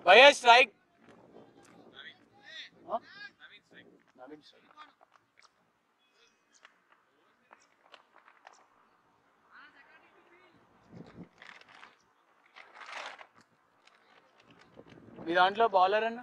భయ strike Naveen strike మీ దాంట్లో bowler అన్న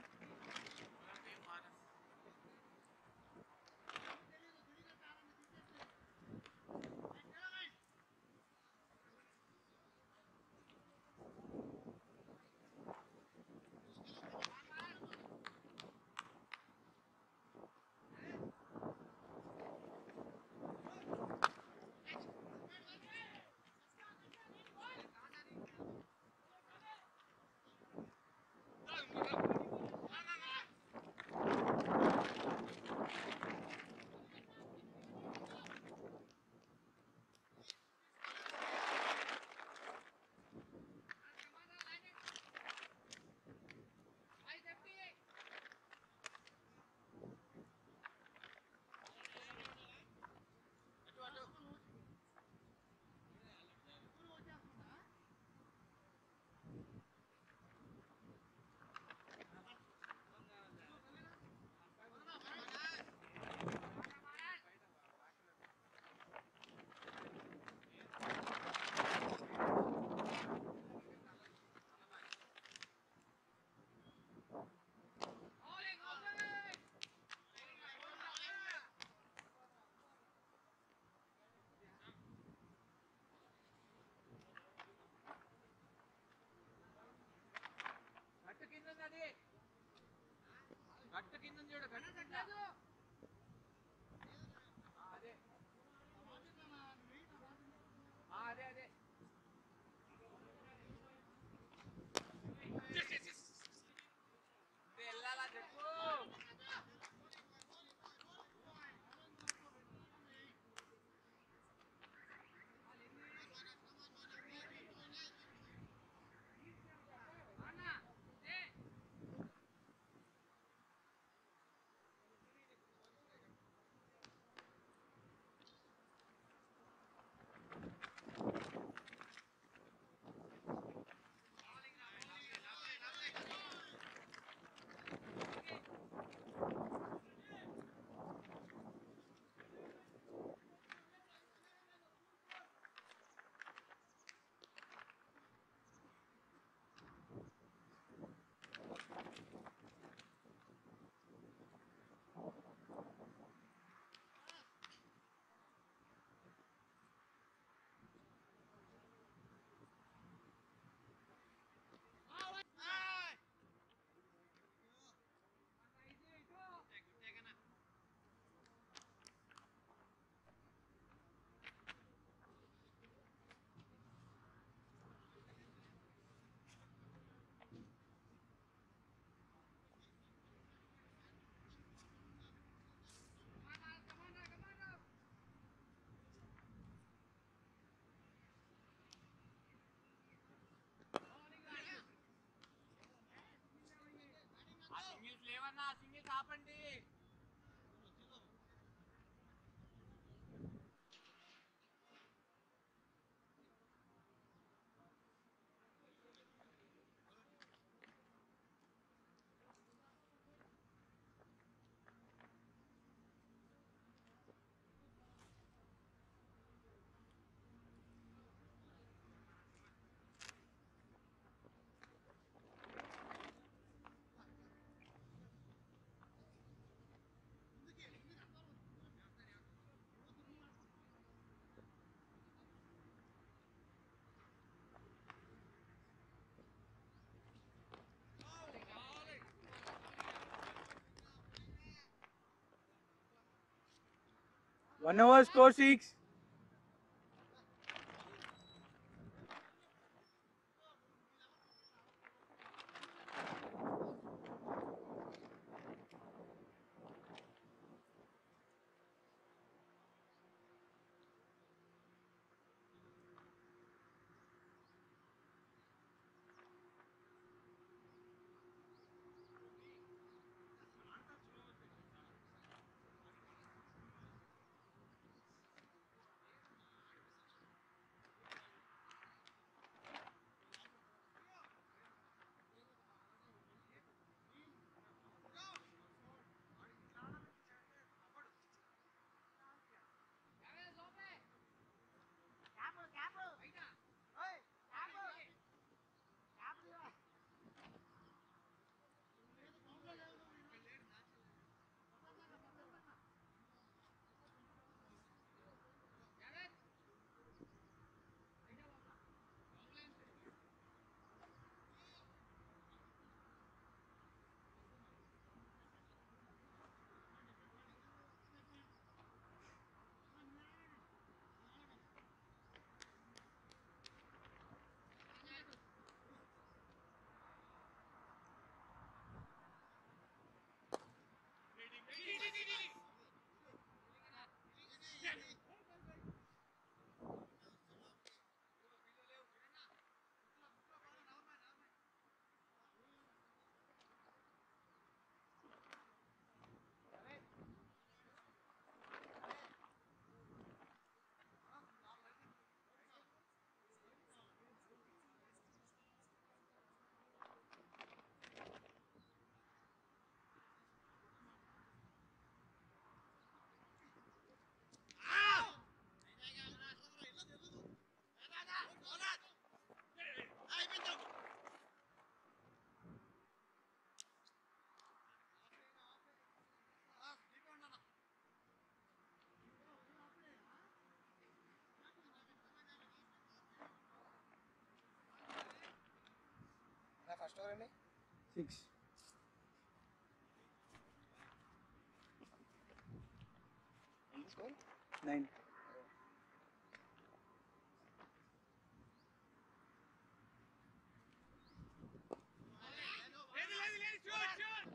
గట్టు కింద ఉన్నది గట్టు కింద ఉంది చూడు గట్టు కింద ఆ, అదే ఆ, అదే అదే ఇది వెళ్ళాలా చెప్పు ఆ సింగిల్స్ లేవన్నా ఆ సింగిల్స్ ఆపండి one over score six six nine లేదు లేదు లేదు shoot shoot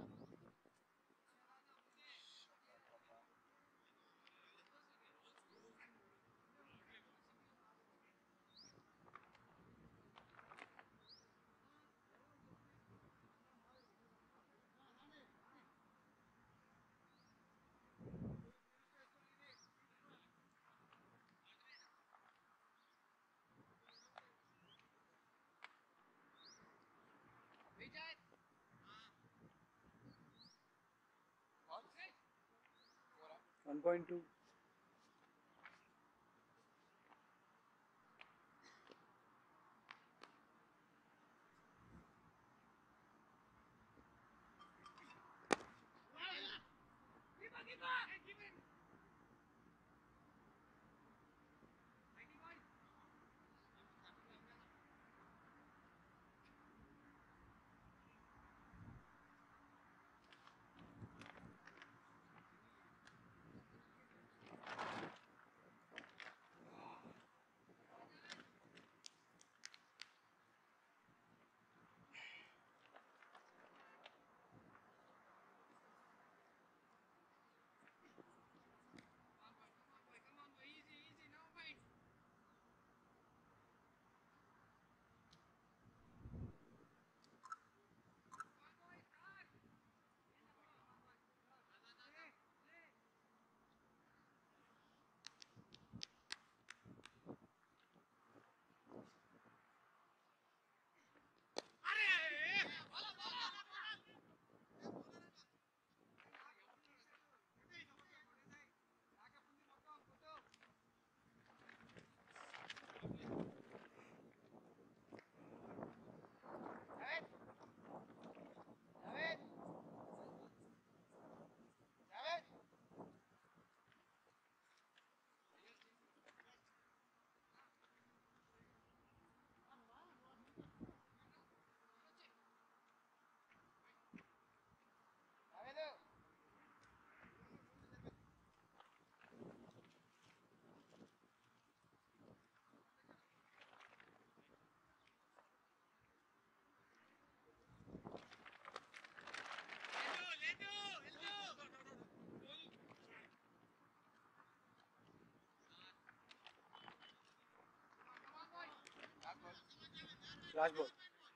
Vijay one point two last ball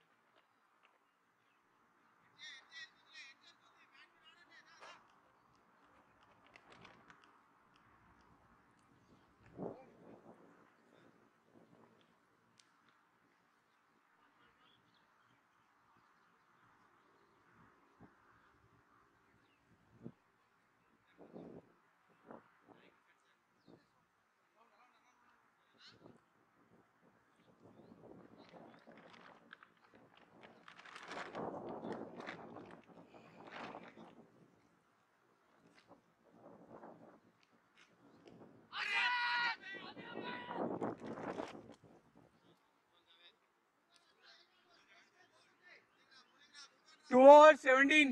two over seventeen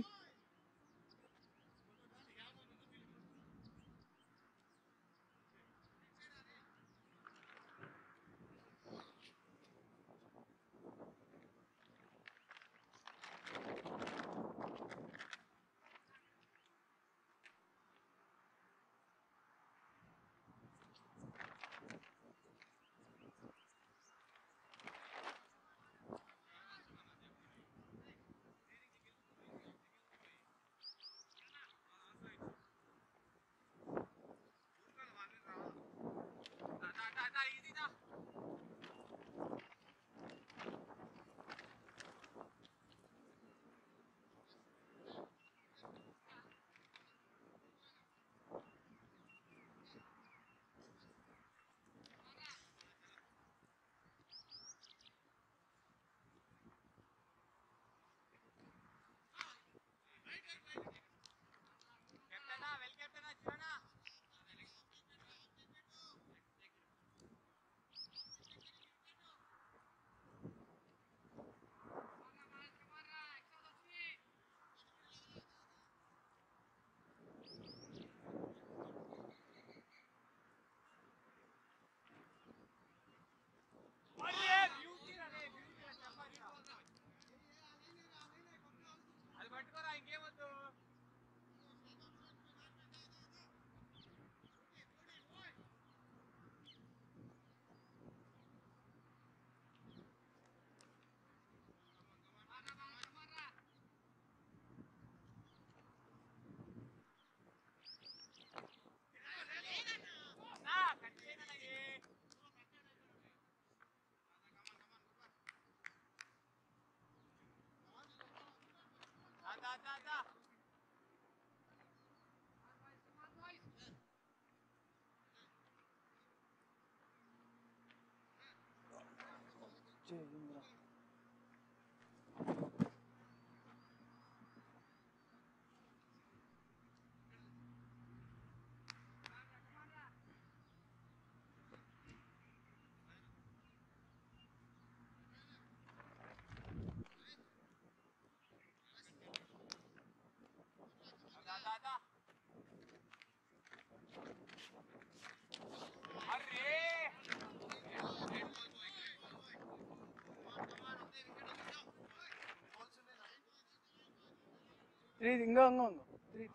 three ఇంకో ఇంకో ఇంకో త్రీ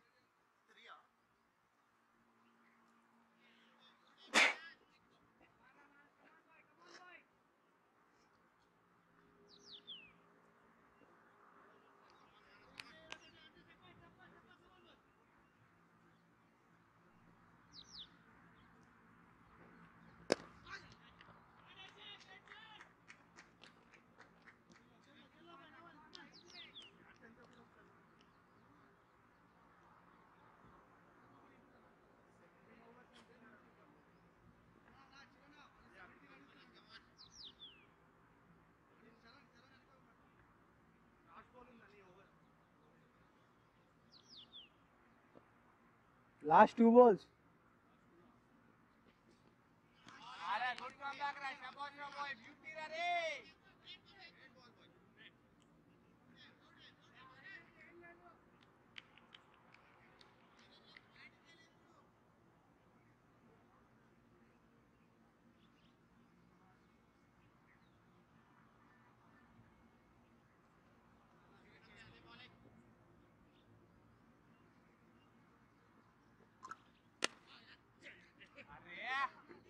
లాస్ట్ టూ బాల్స్ అరే గుడ్ కమ్ బ్యాక్ రా షబాష్ రా బాయ్ బ్యూటీ రా రే అరే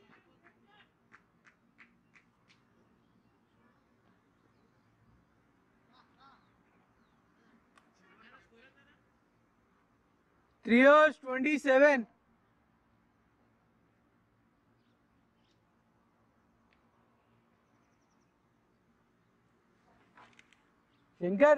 three overs twenty seven Shankar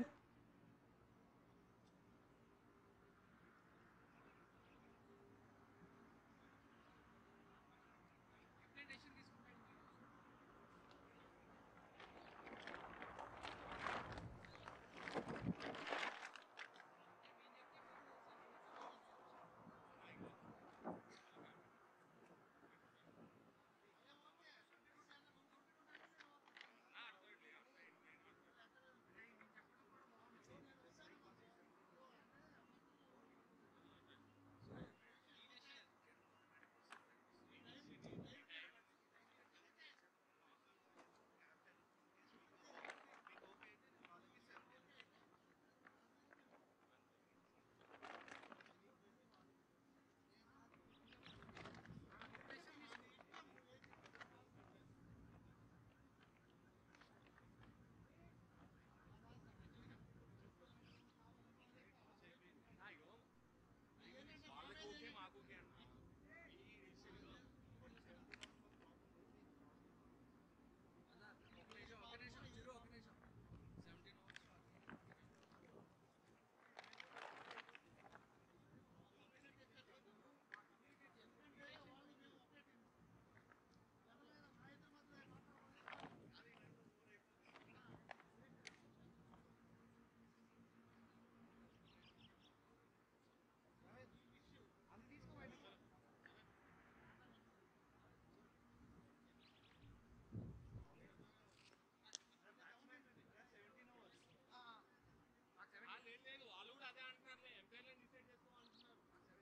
లేదు వాళ్ళు కూడా అదే అంటున్నారు ఎంపైర్లు డిసైడ్ చేసుకోవాలంటున్నారు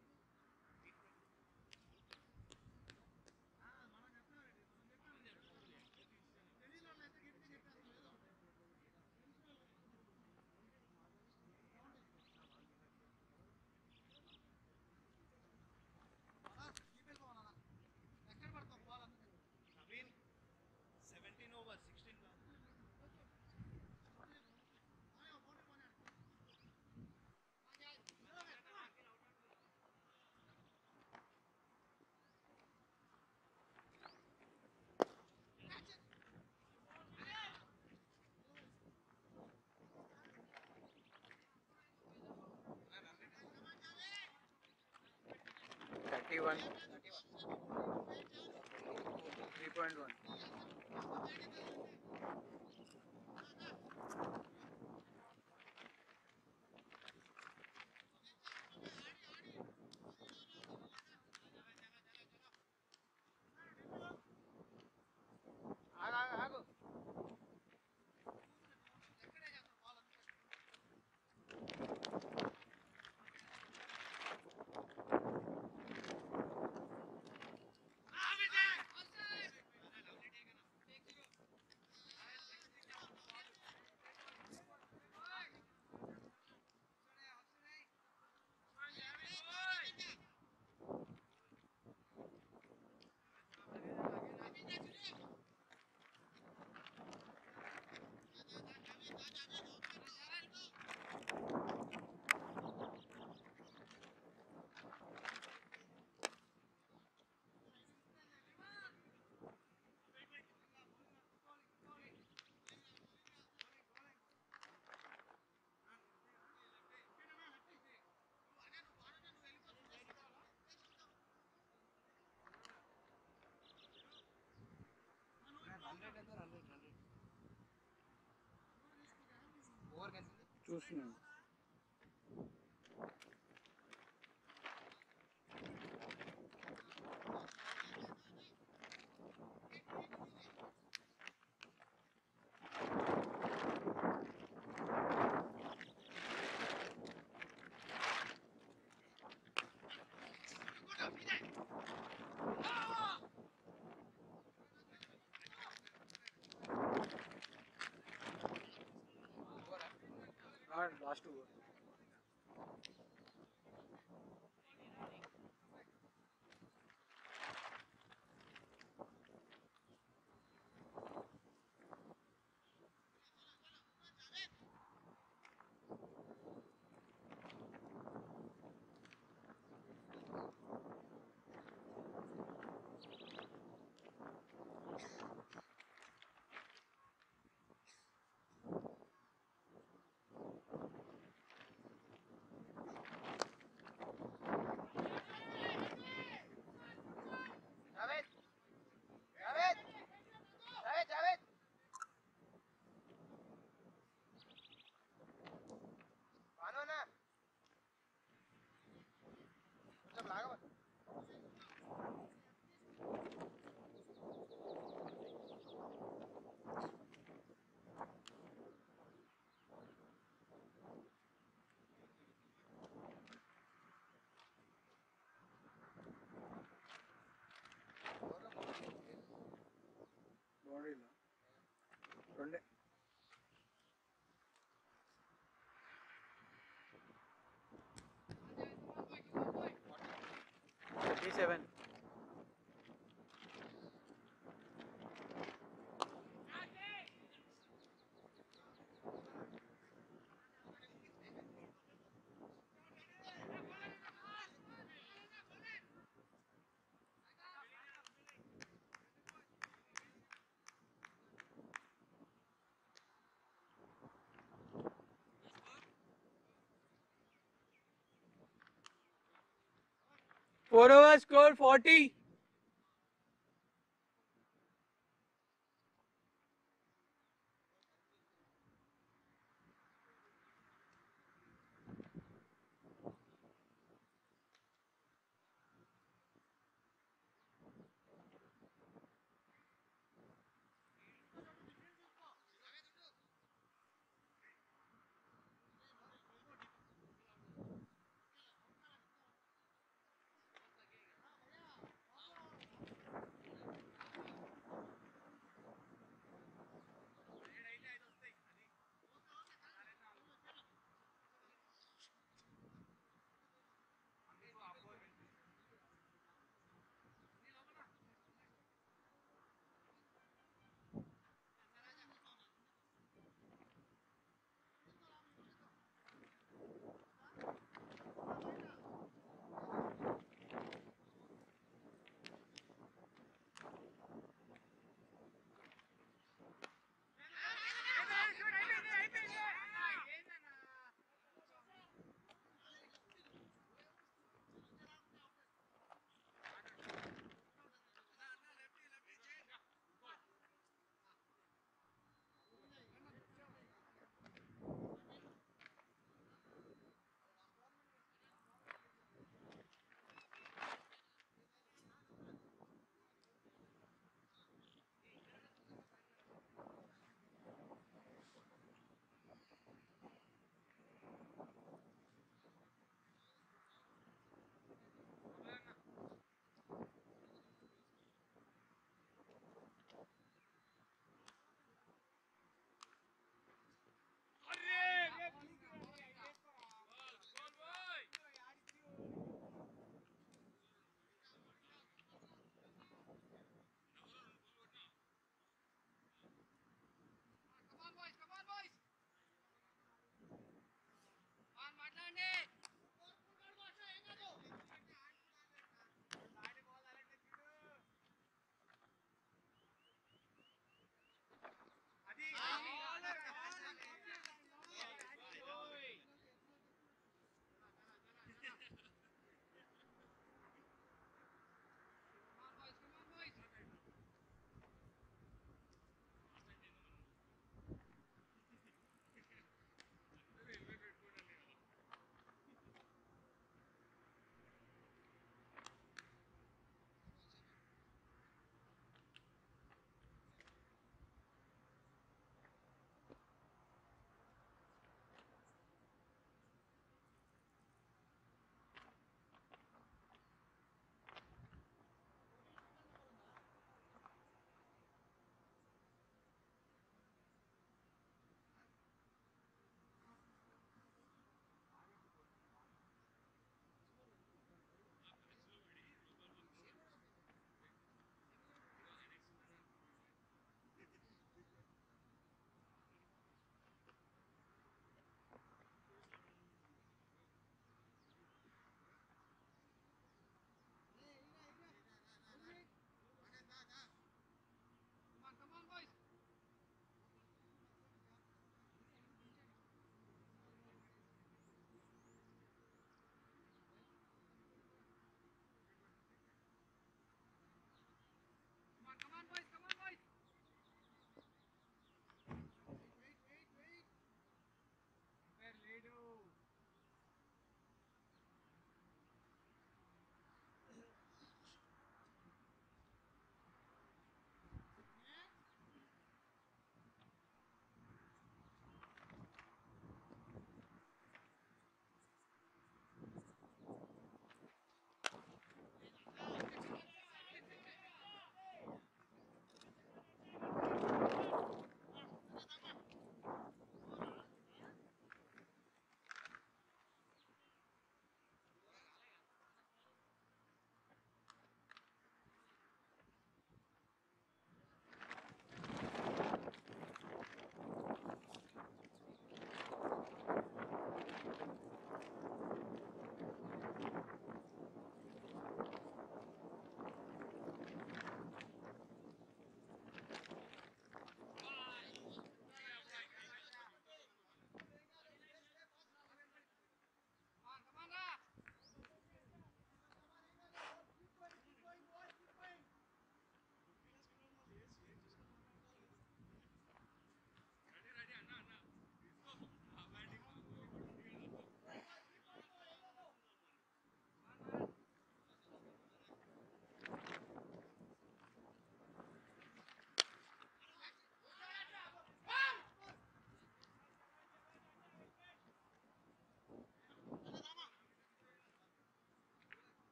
seventeen over sixteen thirty one three point one ఆగు ఆగు ఆగు చూస్తున్నాను లాస్ట్ జావేద్ జావేద్ జావేద్ జావేద్ బానునా కొంచెం లాగవ బౌండరీలో రెండే thirty seven four over score forty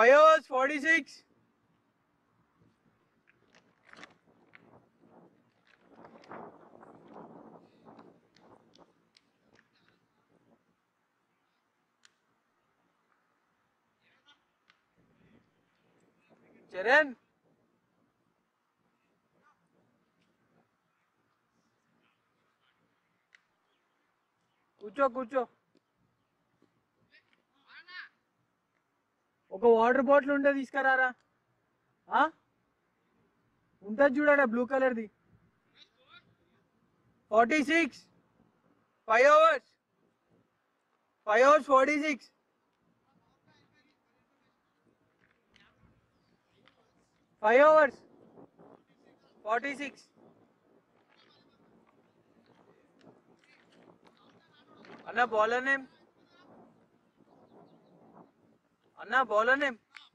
Five hours, 46. Charan. కూర్చో కూర్చో ఒక వాటర్ బాటిల్ ఉంటే తీసుకురారా ఆ? ఉంటుంది చూడడా బ్లూ కలర్ది forty six five overs five overs forty six five overs forty six అన్న బౌలర్ నేమ్ అన్న బౌలర్ నేమ్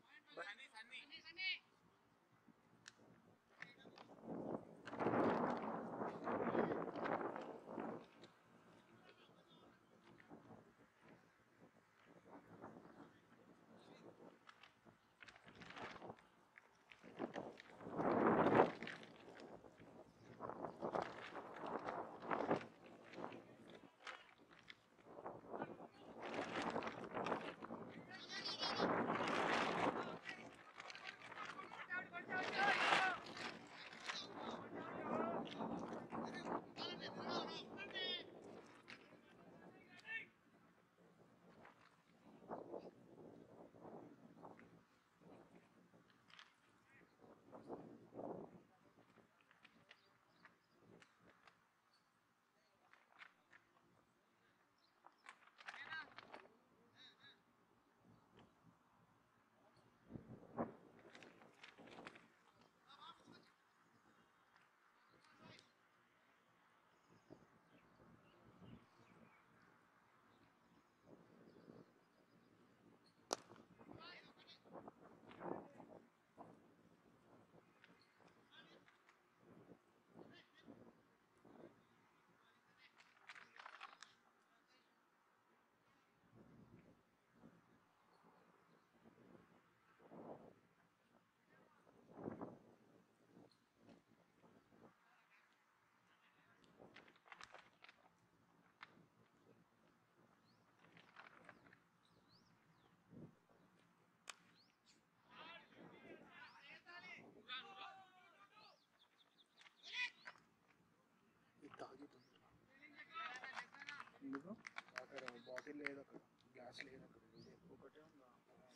ఎందుకు అక్కడ బాటిల్ లేదు అక్కడ గ్లాస్ లేదు అక్కడ ఇది ఒకటే ఉందా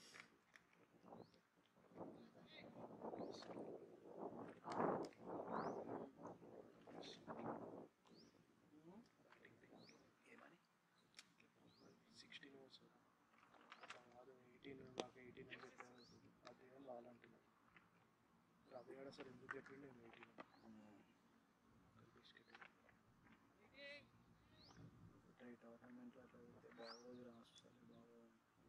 ఏమని సిక్స్టీన్ అవర్స్ కాదు ఎయిటీన్ నాకు ఎయిటీన్ అని చెప్పాను అదేం రాలంటున్నాను అదే అసలు ఎందుకు చెప్పిండు నేను ఎయిటీన్ బిస్కెట్ ఈ టోర్నమెంట్లో అట్లా పెడితే బాగోదు రాష్ట్రాలు బాగోదు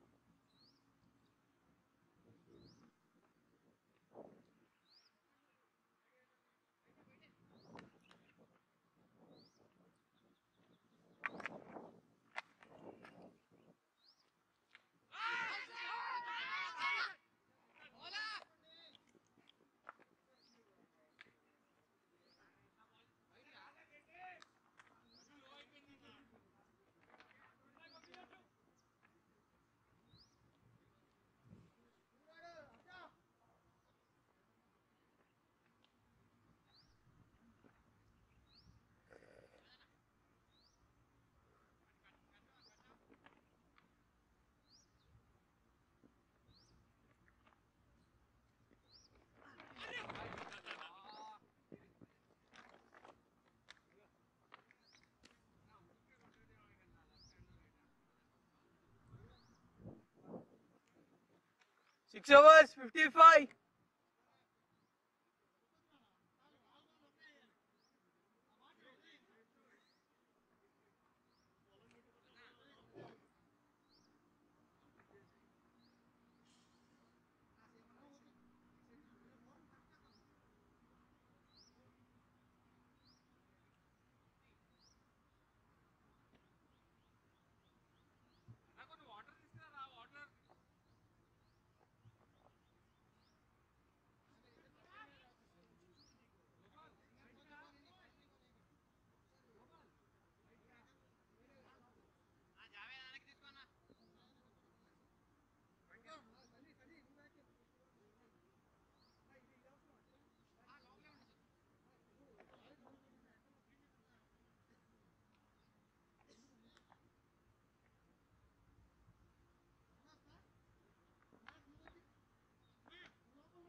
Six hours, 55.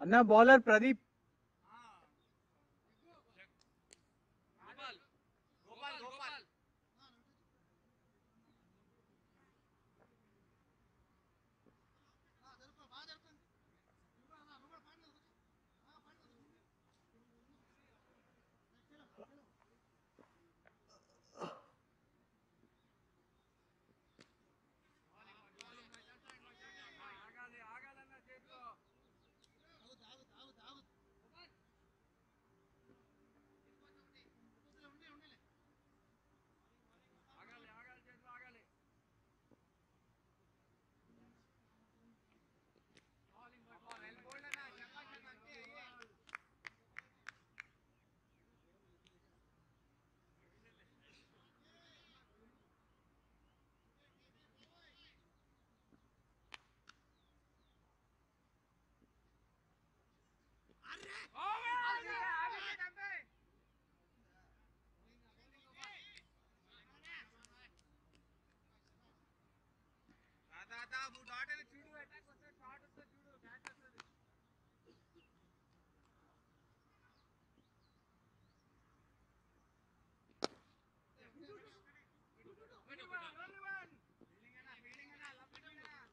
అన్న బౌలర్ ప్రదీప్ గోపాల్ గోపాల్ గోపాల్ ఆగాలి ఆగాలన్న చేతిలో ఆగాలి ఆగాలి చేతిలో ఆగాలి బాలింగ్ బాల్ బాల్ వెళ్ళిపోండి అన్న చెప్పండి అన్న అంతే అయ్యే చూడు అటాక్ వస్తే షాట్ వస్తే చూడు క్యాచ్ వస్తుంది Only one, only one. Fielding అన్న, fielding అన్న, lovely fielding అన్న.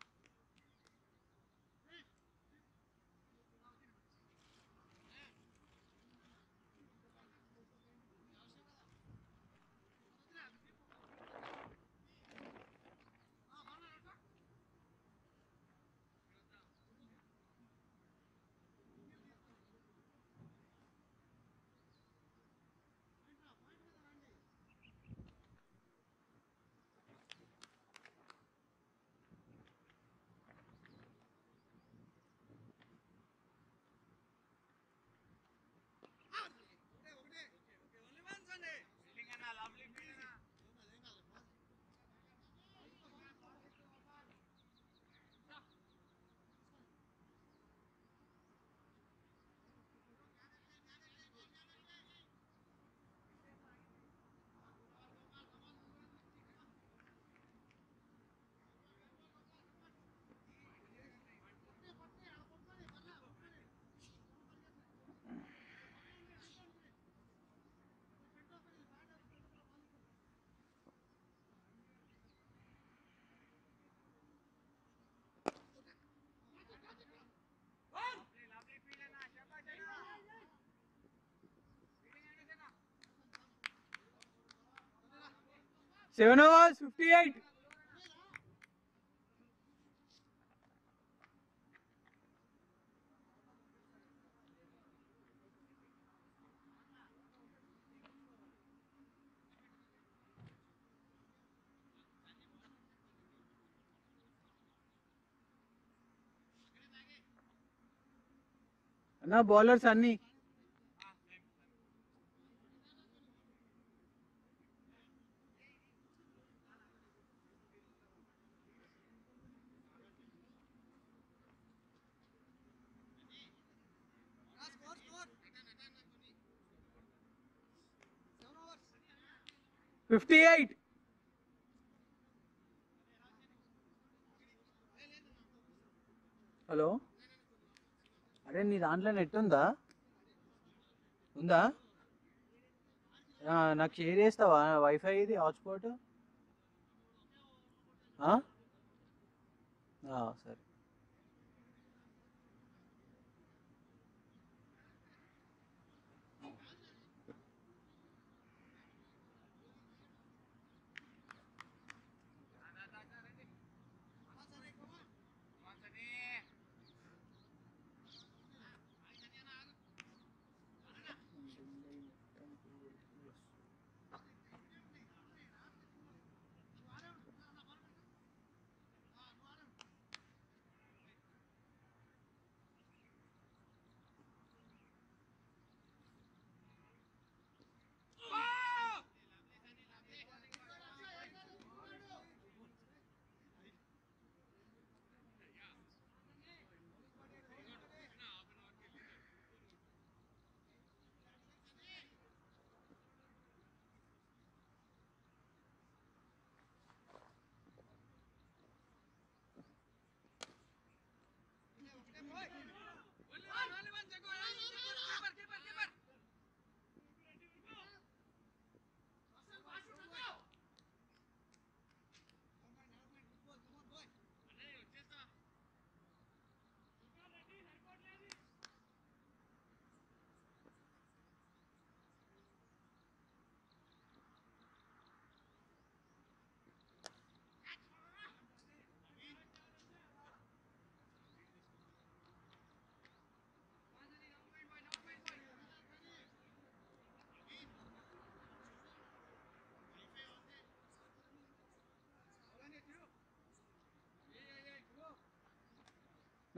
Fielding అన్న, lovely fielding అన్న. Lovely, lovely field అన్న, శభాష్ అన్న. Fielding అన్న, అన్న. సెవెన్ ఓవర్స్ ఫిఫ్టీ ఎయిట్ అన్న బౌలర్స్ అన్ని ఫిఫ్టీ ఎయిట్ హలో అరే నీ దాంట్లో నెట్ ఉందా ఉందా ఆ, నాకు షేర్ చేస్తావా వైఫై ఇది హాట్స్పాట్ ఆ? ఆ, సరే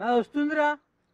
ఆ, వస్తుందిరా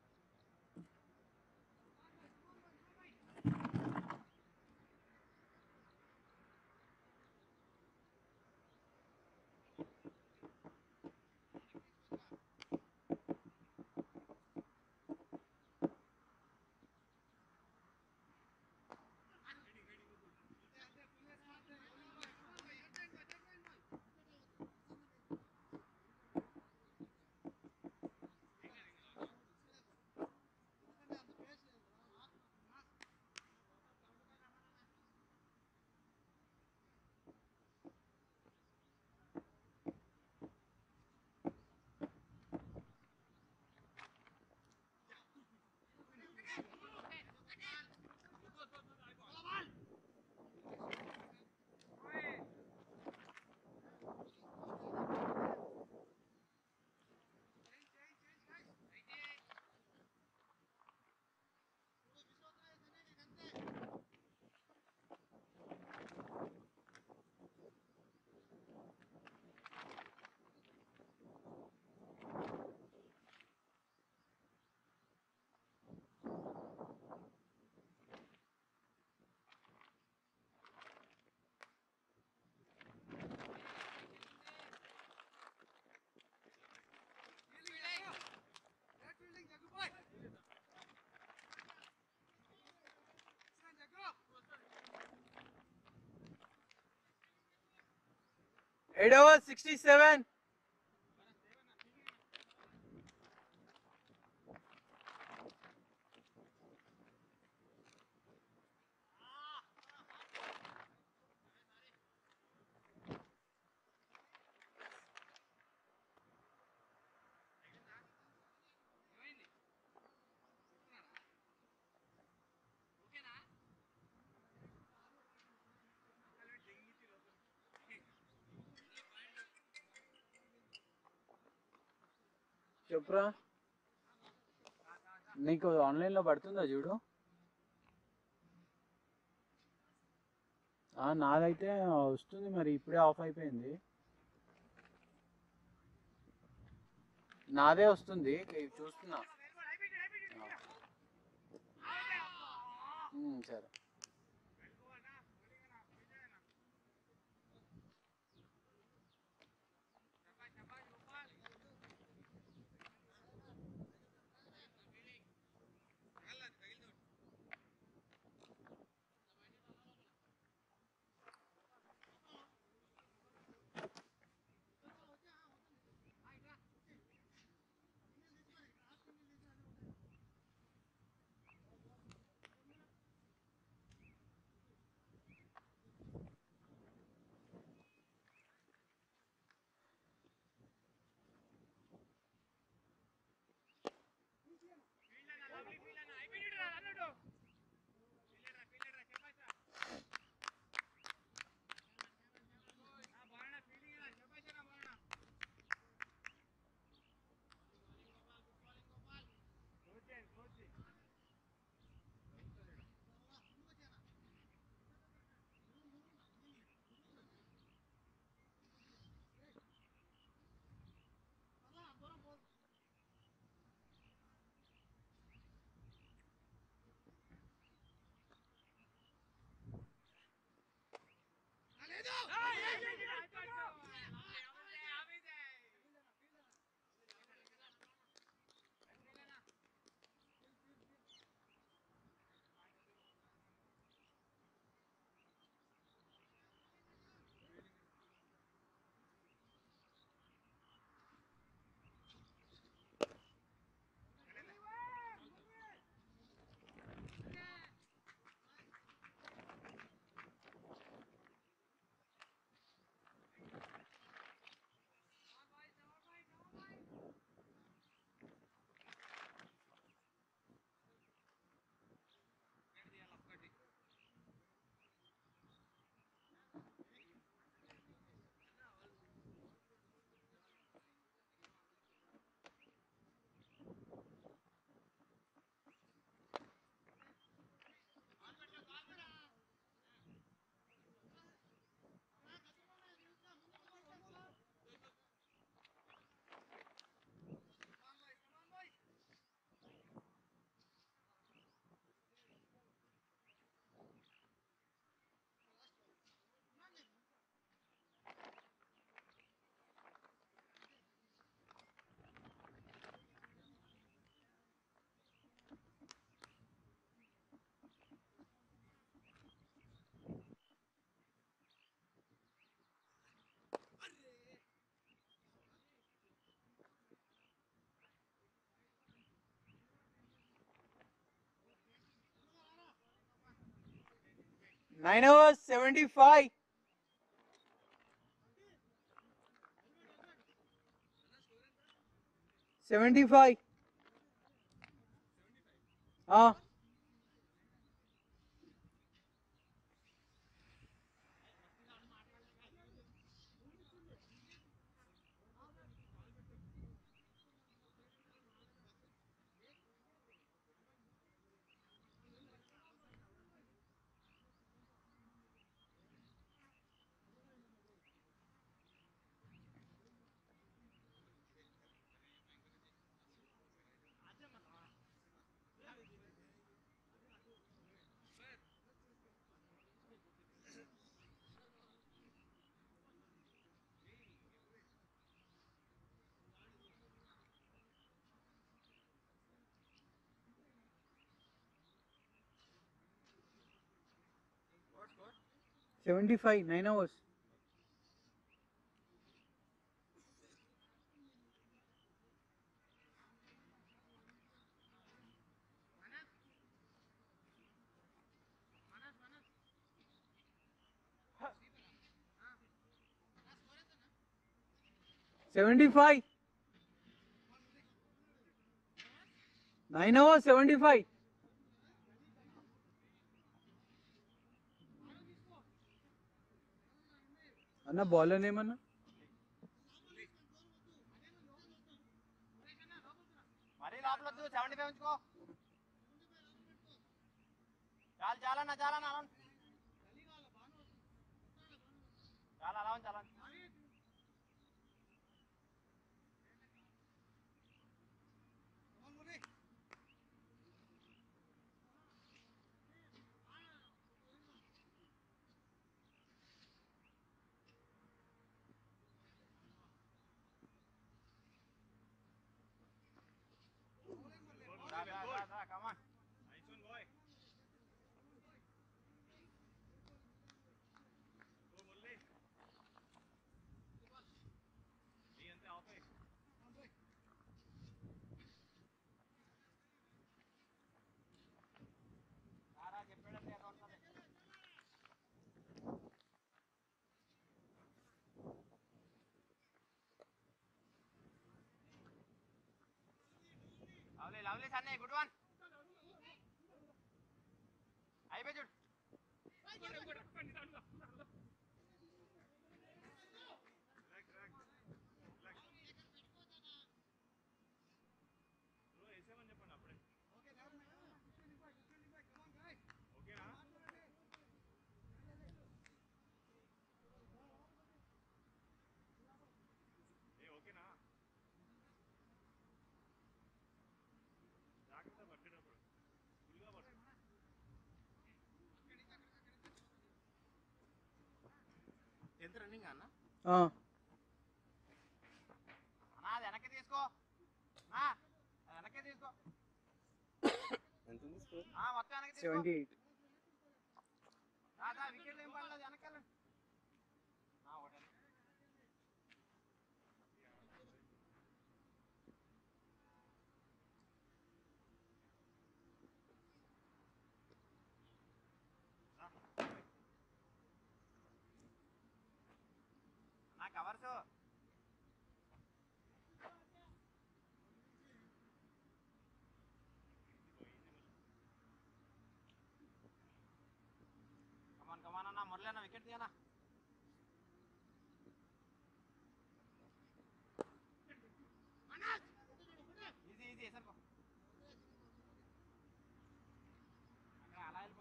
ఎయిట్ అవర్స్ సిక్స్టీ సెవెన్ చెప్పురా నీకు ఆన్లైన్లో పడుతుందా చూడు ఆ, నాదైతే వస్తుంది మరి ఇప్పుడే ఆఫ్ అయిపోయింది నాదే వస్తుంది ఇవి చూస్తున్నా ఉమ్, సరే Nine hours, 75. Seventy-five. Ah. Seventy-five, nine hours. Seventy-five. Nine hours, seventy-five. అన్న బౌలర్ ఏమన్నా మరీ లోపల వద్దు సెవెంటీ ఫైవ్ ఉంచుకో చాలు చాలన్నా చాలన్నా అలా ఉంచు. చాలా అలా ఉంచు, అలా ఉంచు. రా, రా, రా, రా, come on. Nice one, boy. Go, Murli. Be అంతే ఆపే. రా, రా, చెప్పాడంటే అక్కడ ఉంటది. Lovely lovely Sunny good one అయిపోయి చూడు బ్రో వేసేమని చెప్పండి అప్పుడే ఓకేనా ఏ ఓకేనా జాగ్రత్త పట్టేటప్పుడు ఫుల్గా పట్టు ఎంత రన్నింగ్ అన్న ఆ, అన్నా అది వెనక్కి తీసుకో ఆ, అది వెనక్కి తీసుకో ఎంత ఉంది స్కోర్ ఆ, మొత్తం వెనక్కి తీసుకో 78 రాదా వికెట్లు ఏం పడలేదు వెనక్కి వెళ్ళండి ఆ, ఒకటే నా కవర్స్ కమాన్ కమాన్ అన్న మురళి అన్న వికెట్ తీయనా ఈజీ ఈజీ సరిపో అక్కడ అలా వెళ్ళిపో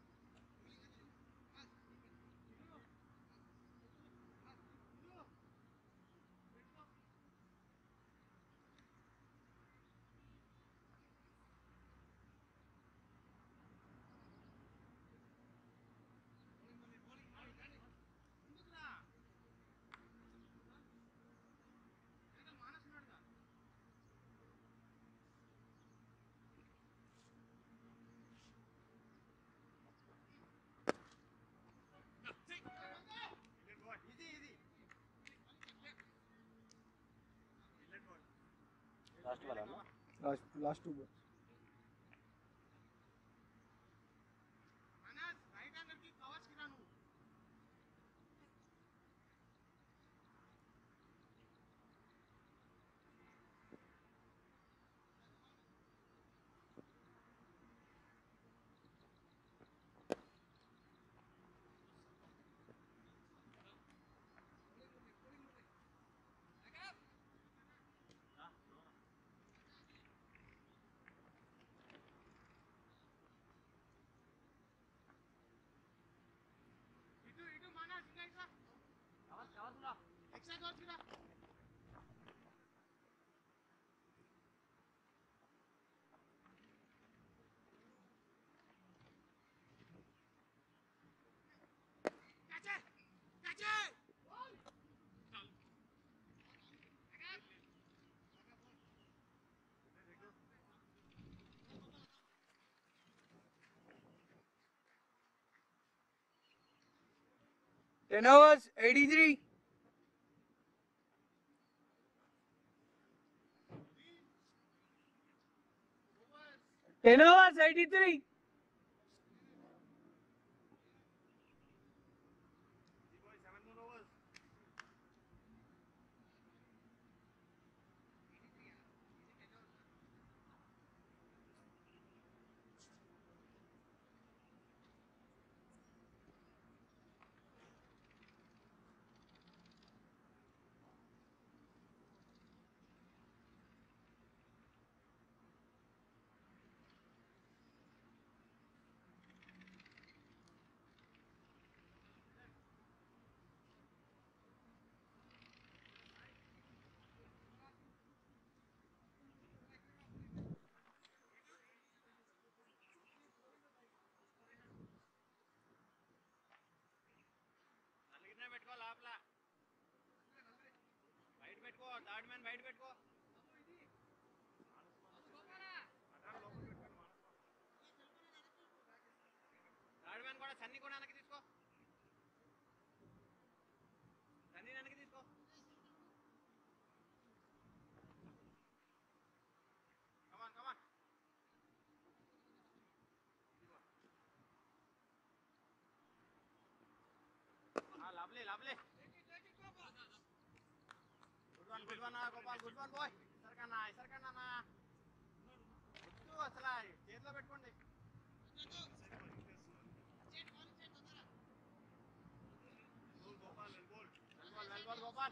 ఈజీ ఈజీ లాస్ట్ బాల్ అన్న లాస్ట్ లాస్ట్ టూ బాల్స్ మనస్ రైట్ హ్యాండర్ కి covers Ten hours, eighty-three. Ten hours, eighty-three. Seven మూన్ ఓవర్స్ నలుగురినే పెట్టుకో లోపల బయట పెట్టుకో థర్డ్ మ్యాన్ బయట పెట్టుకో థర్డ్ మ్యాన్ కూడా సన్నీ కూడా వెనక్కి తీసుకో సన్నీ వెనక్కి తీసుకో come on come on lovely lovely good one good one Gopal good one boy ఇసరికన్నా ఇసరికన్నా వద్దు అసలు చేతిలో పెట్టుకోండి వెల్బోల్ వెల్బోల్ గోపాల్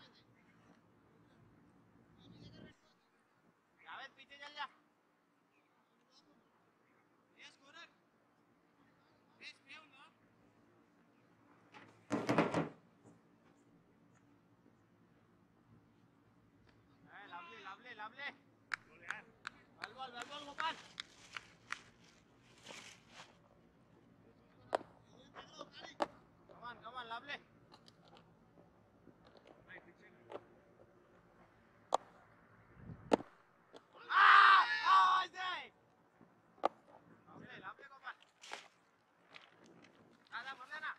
जावेद पीछे चल जा ये स्कोरर पेस पे हूं ना ए lovely lovely lovely well ball well ball Gopal come on come on lovely Ah! Oh, I say! Lovely, lovely, Gopal. दादा बोल ना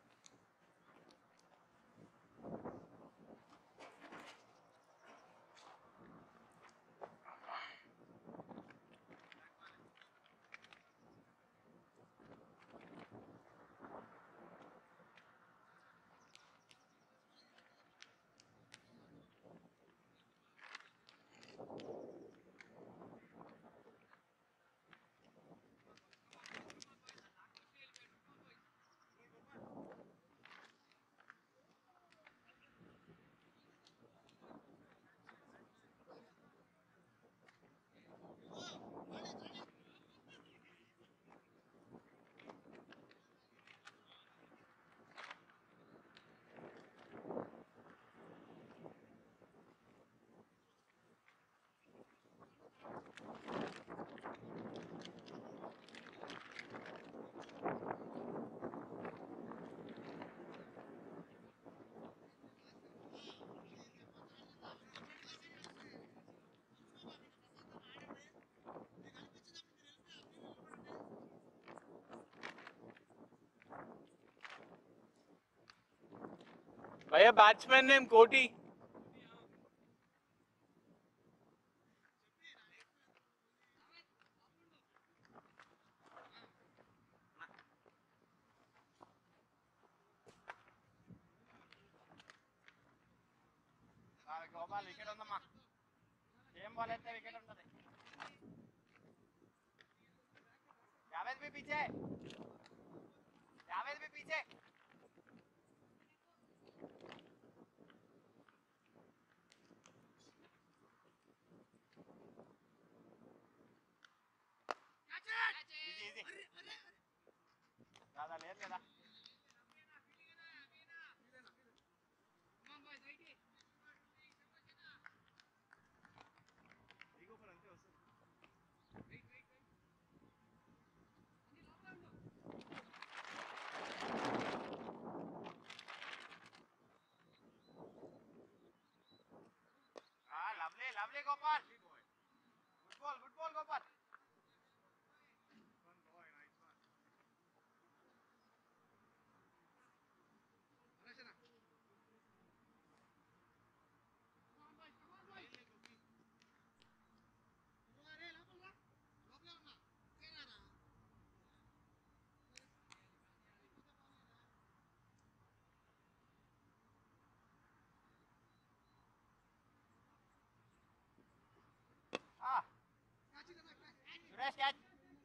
भैया बैट्समैन नेम कोटी గోపాల్ వికెట్ ఉందమ్మా ఏం బాల్ అయితే వికెట్ ఉంటది जावेद भी पीछे जावेद भी पीछे ఈజీ ఈజీ దాదా లేదు కదా Come on, boys, right here. Gopal good ball good ball Gopal Ah. Suresh catch.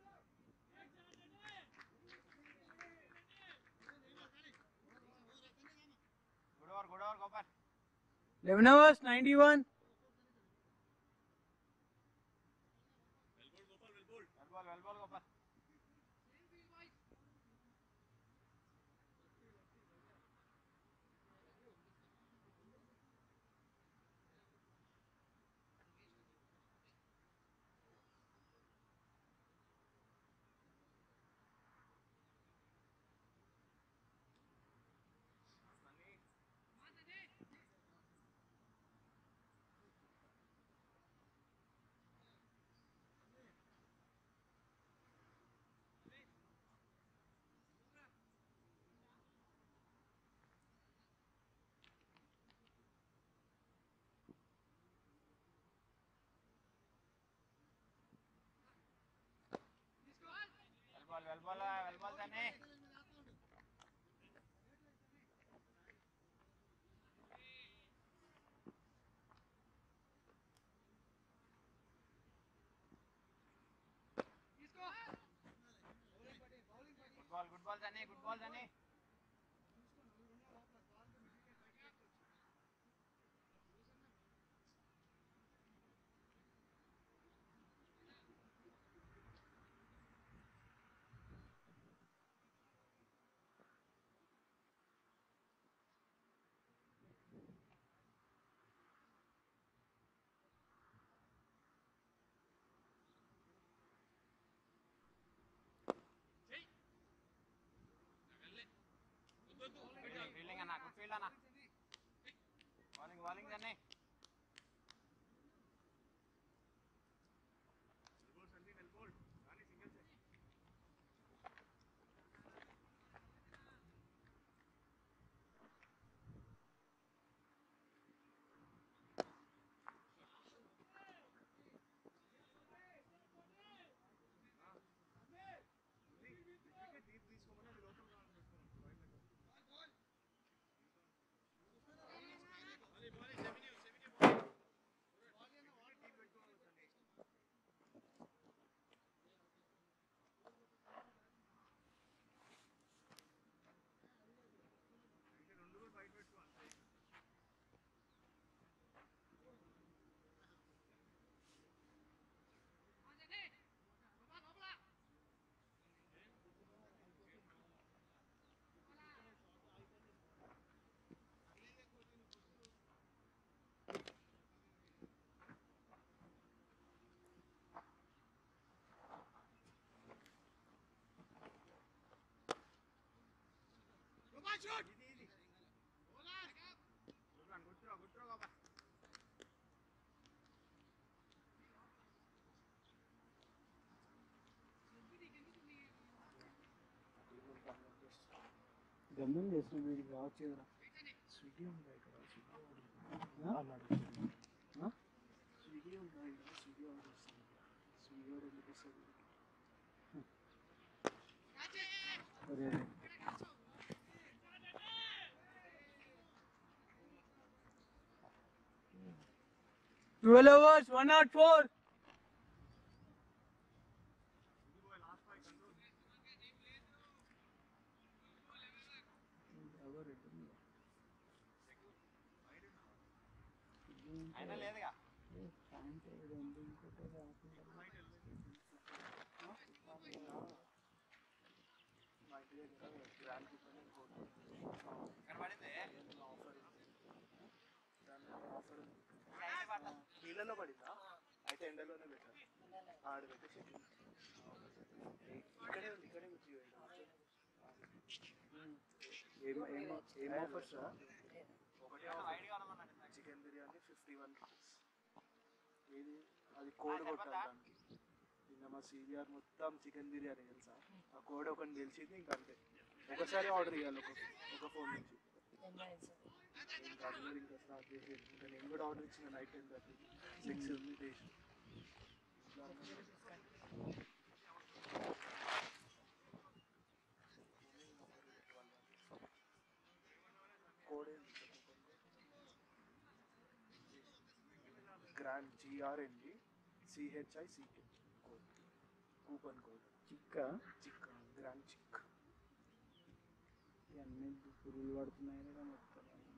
Good over, good over, Gopal. Eleven overs ninety one Well ball, well ball, Gopal. Well ball, well ball, well ball, Danny. Good ball, good ball, Danny, good ball, Danny. Fielding, fielding, Anna, good field, Anna. Bowling, bowling, Danny. Good one, good throw, good throw, Gopal. గమ్యం చేసిన వీడికి రావచ్చు కదా Swiggy ఉందా ఇక్కడ Swiggy ఆ? అన్నాడు ఆ? స్విగ్గీ ఉందా ఇక్కడ స్విగ్గీ ఆర్డర్ వస్తుంది స్విగ్గీ ఆర్డర్ ఎందుకు వస్తుంది అరే twelve overs one not four అయినా లేదుగా మా ఇంటి దగ్గర గ్రాండ్ కిచెన్ ఇంకోటి ఇక్కడ పడింది ఆఫర్ దాని ఆఫర్ ఉంది ఇంకా అయింది పడతా. నీళ్ళలో పడిందా అయితే ఎండలోనే పెట్టాలి ఆడ పెట్టేసి ఇక్కడే ఉంది ఇక్కడే ఉంది జియో ఏం ఏం ఏం ఆఫర్స్ ఒకటి వైడ్ కావాలన్నాడు ఇందాక. Chicken biryani fifty one rupees ఏది అది కోడ్ ఆ, కొట్టాలి చెప్పొద్దా? దానికి నిన్న మా సీబీఆర్ మొత్తం చికెన్ బిర్యానీ తెలుసా ఆ కోడ్ ఒకటి తెలిసింది ఇంకా అంతే ఒకసారి ఆర్డర్ ఇవ్వాలి ఒక ఒక ఫోన్ నుంచి ఇంకా అందరూ ఇంకా స్టార్ట్ చేసి ఇంకా నేను కూడా ఆర్డర్ ఇచ్చిన నైట్ టెన్ థర్టీ సిక్స్ ఉంది days code grand GRNG CHI CK code coupon code చిక్క చిక్ గ్రాండ్ చిక్ అన్ని పురుగులు పడుతున్నాయి కదా మొత్తం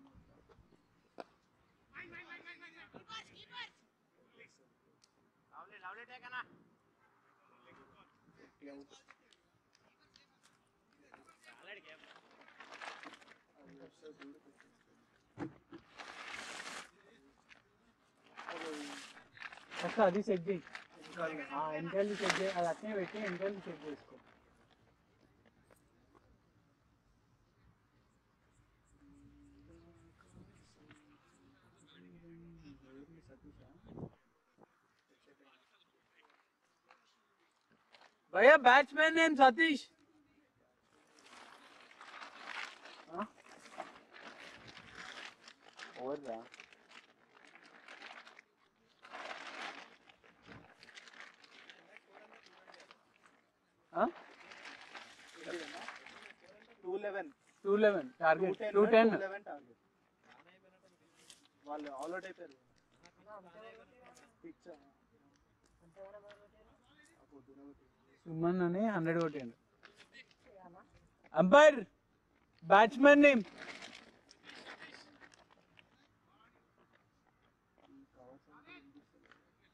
లవ్లీ లవ్లీ టేక్ అన్నా అవుట్ ఆల్రెడీ అది వస్తే చూడు ఫస్ట్ అది సెట్ చేయి ఆ ఎంకల్ని సెట్ చేయి అది అట్నే పెట్టి ఎంకల్ని సెట్ చేసుకో భయ్యా బ్యాట్స్మెన్ నేమ్ సతీష్ ఓవర్రా two eleven two eleven two target ten two ten eleven target వాళ్ళు ఆల్ అవుట్ అయిపోయారు పిచ్చా పొద్దున ఒకటి. సుమన్ అని హండ్రెడ్ కొట్టిండు అంపైర్ బ్యాట్స్మెన్ నేమ్ ఈ కవర్స్ అంతా వినిపిస్తలేదు.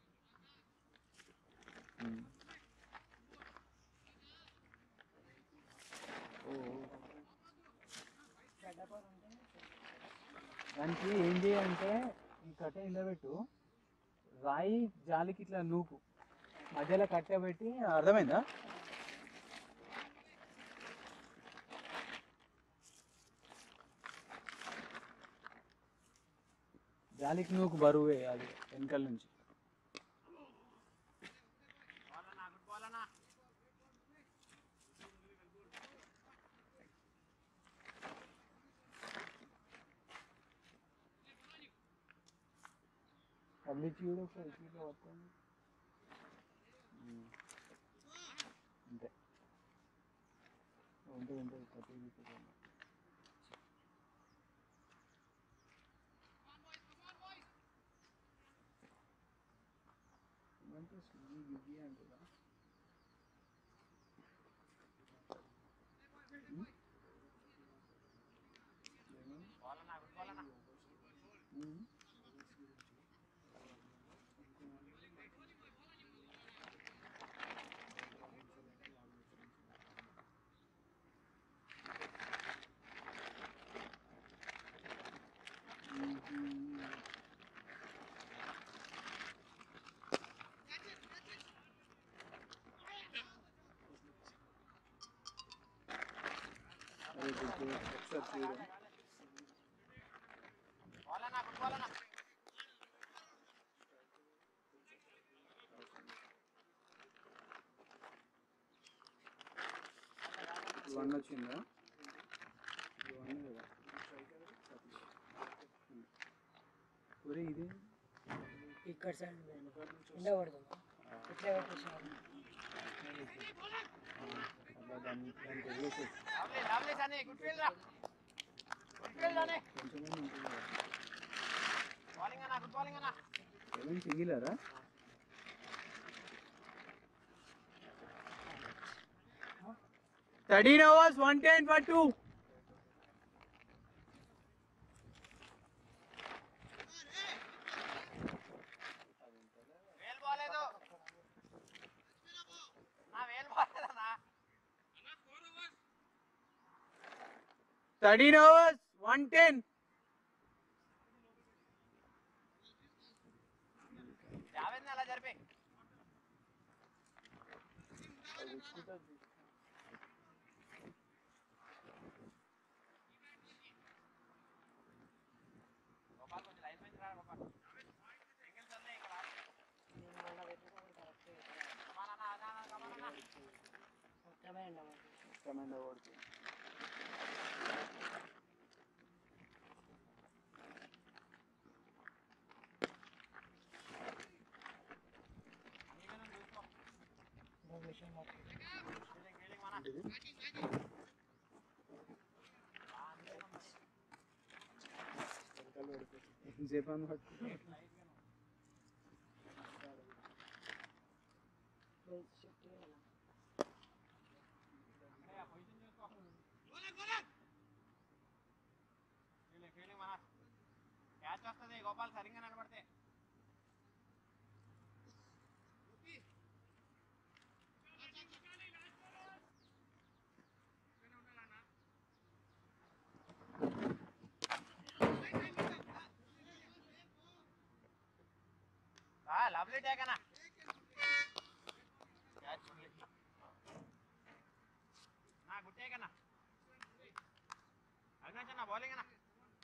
దానికి ఏం చేయాలంటే ఈ కట్ట ఇలా పెట్టు రాయి జాలికి ఇట్లా నూకు మధ్యలో కట్ట పెట్టి అర్థమైందా జాలికి నూకు బరువు వేయాలి వెనకాల నుంచి బాల్ అన్నా గుడ్ బాల్ అన్నా కళ్ళు చూడు ఒకసారి ఇట్లా పట్టుకోండి. ఉమ్. అంతే ఉంటుంది ఉంటుంది కట్టి తీసుకోండి ఏమంటే స్విగ్గీ గిగ్గీ అంటుందా ఉమ్? ఏమని? బాల్ అన్నా గుడ్ బాల్ అన్నా ఉమ్. అరే గుర్తు ఒకసారి చూడు బాల్ అన్నా గుడ్ బాల్ అన్నా వన్ వచ్చిందా వన్ కదా ఒరే ఇది ఇక్కడ సైడ్ ఎండ పడుతుందా ఇట్లా పెట్టేసాను అలా దాన్ని దానికి వదిలేసేయ్. Lovely lovely Sunny good field రా గుడ్ ఫీల్డ్ అనే కొంచెమే ఉంటుంది కదా బౌలింగ్ అన్నా గుడ్ బౌలింగ్ అన్నా ఏమేమి సింగిలరా thirteen overs one ten for two వేలు బాలేదు నా వేలు బాలేదన్నా thirteen overs one ten Javed అలా జరిపి గోపాల్ కొంచెం లైన్ మీద రా గోపాల్ సింగిల్స్ ఉన్నాయి ఇక్కడ ఎండ పడుతుంది. ఇష్టమైన కొడుతుంది ఇంకో విషయం మాట్లాడు. వెనకాల పడిపోతుంది ఎంతసేపు అని పట్టుకుంటా బెల్ట్ షిఫ్ట్ చేయాలా? ఫీలింగ్ ఫీలింగ్ మన క్యాచ్ వస్తుంది గోపాల్ సరిగ్గా నిలబడితే లవ్లీ టేక్ అన్న క్యాచ్ నా గుడ్ టేక్ అన్న అవినాష్ అన్న బౌలింగ్ అన్న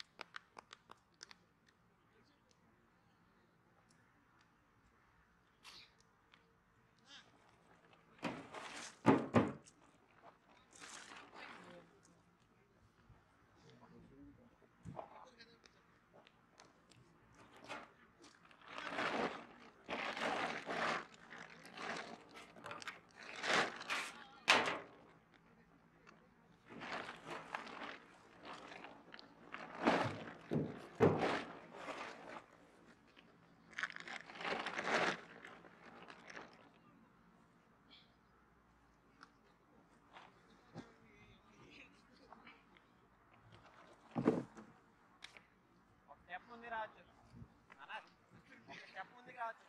ఒక స్టెప్ ఉంది రావచ్చు అన్న ఒక స్టెప్ ఉంది కావచ్చు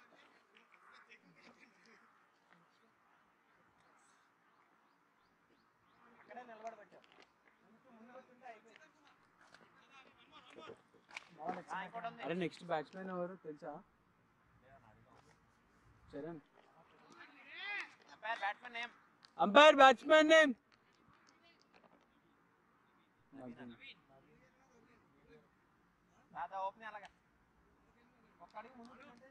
అక్కడే నిలబడి పెట్టావు కొంచెం ముందు వచ్చింటే అయిపోయింది బాల్ ఆ, ఇంకోటి ఉంది అరే నెక్స్ట్ బ్యాట్స్మెన్ ఎవరు తెలుసా Charan umpire batsmen name umpire batsmen name రాదా ఓపెన్ అలాగా ఒక్క అడుగు ముందు ఉంటే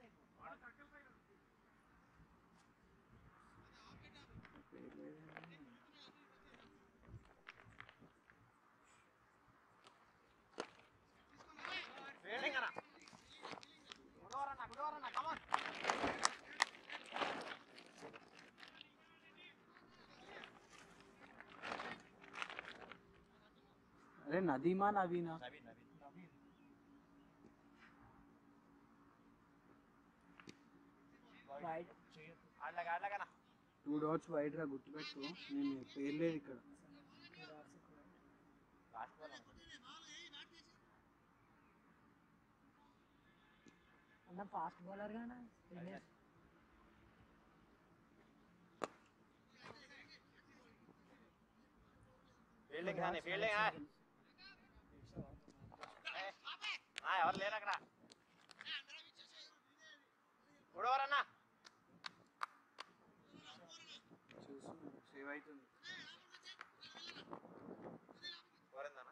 ఫీల్డింగ్ అన్న గుడ్ ఓవర్ అన్న గుడ్ ఓవర్ అన్న కమాన్ అరే నదీమా నవీనా నవీన్ నవీన్ వైడ్ ఆడలాగా ఆడలాగా టూ డాట్స్ వైడ్ రా గుర్తుపెట్టు నేను పేరు లేదు ఇక్కడ లాస్ట్ బాల్ అన్న ఫాస్ట్ బౌలర్ గానా స్పిన్నర్ ఫీల్డింగ్ కానీ ఫీల్డింగ్ ఎవరు లేరు అక్కడ గుడ్ ఓవర్ అన్న చూస్తున్నా సేవ్ అవుతుంది ఓవరిందన్న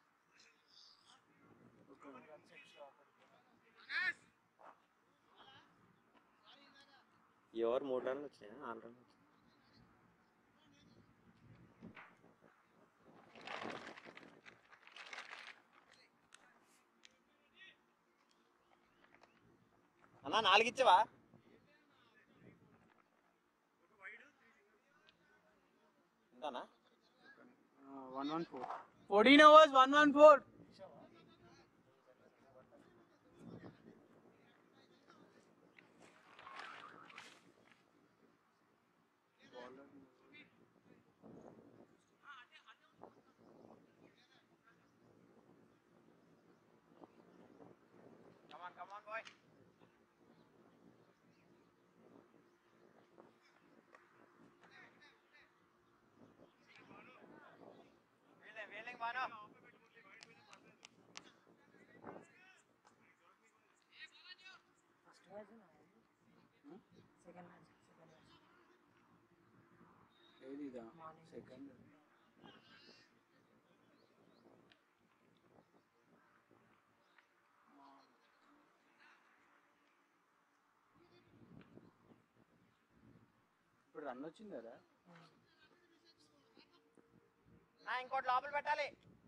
ఎవరు మూడు రన్లు వచ్చినాయి ఆరు రన్లు వచ్చినాయి అన్న నాలుగు ఇచ్చావా ఇంతానా one one four fourteen overs one one four come on come on boy వీలింగ్ వీలింగ్ బాను first match second match second match ఏది ఇదా మార్నింగ్ సెకండ్ ఇప్పుడు రన్ వచ్చిందా ఇంకోటి లోపల పెట్టాలి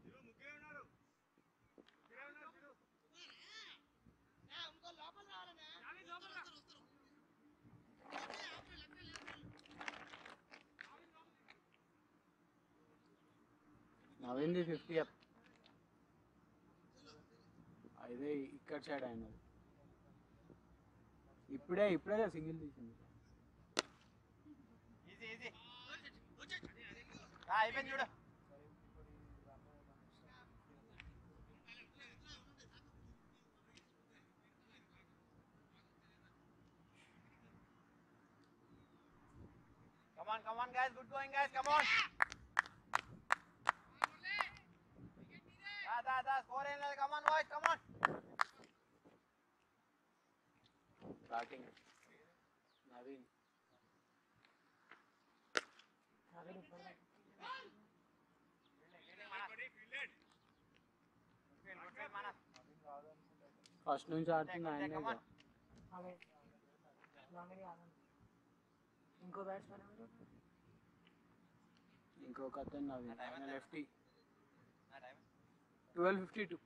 నవ్వింది ఫిఫ్టీ అప్ అదే ఇక్కడ సైడ్ ఆయన ఇప్పుడే ఇప్పుడే సింగిల్ తీసింది ఈజీ ఈజీ అయిపోయింది చూడు Come on, come on, guys. Good going, guys. Come on. Da, da, da. Score in. Come on, boys. Come on. Starting Naveen Naveen ఇప్పుడు ఫస్ట్ నుంచి ఆడుతుంది ఆయనే Come on. అదే నవీన్ కాదు ఇంకో బ్యాట్స్మెన్ ఎవరు ఇంకొక అతను నవీన్ ఆయన lefty twelve fifty two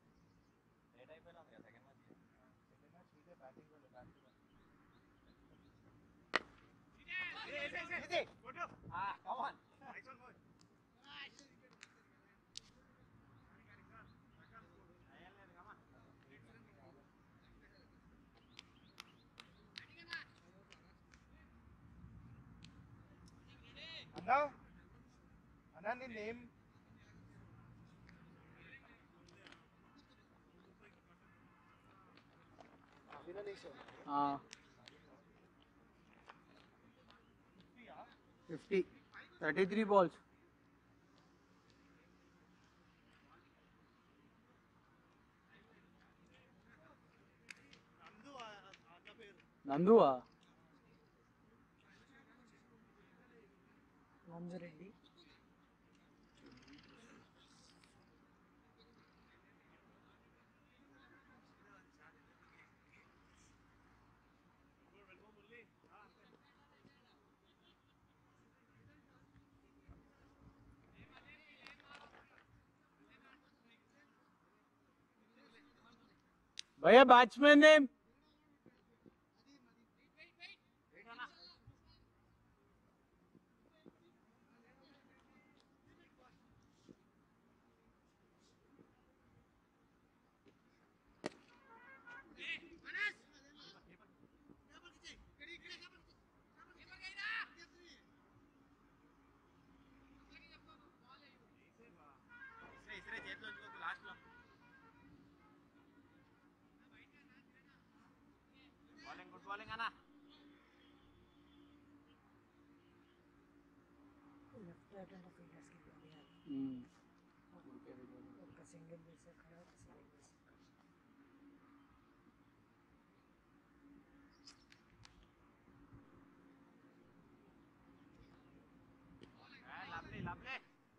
Easy. Ah, come on. అన్నా అన్నా నీ name fifty thirty three balls నందువా మంజురెడ్డి भैया बैट्समैन नेम ఇస్రే ఇస్రే చేతిలో ఉంచుకోకు లాస్ట్ లో బౌలింగ్ గుడ్ బౌలింగ్ అన్న లెఫ్ట్ రైట్ అంటే ఫీల్డర్స్కి ఇబ్బంది కాదు ఒక సింగిల్ వేసే కాడ ఒక సింగిల్ వేసే కాడ lovely lovely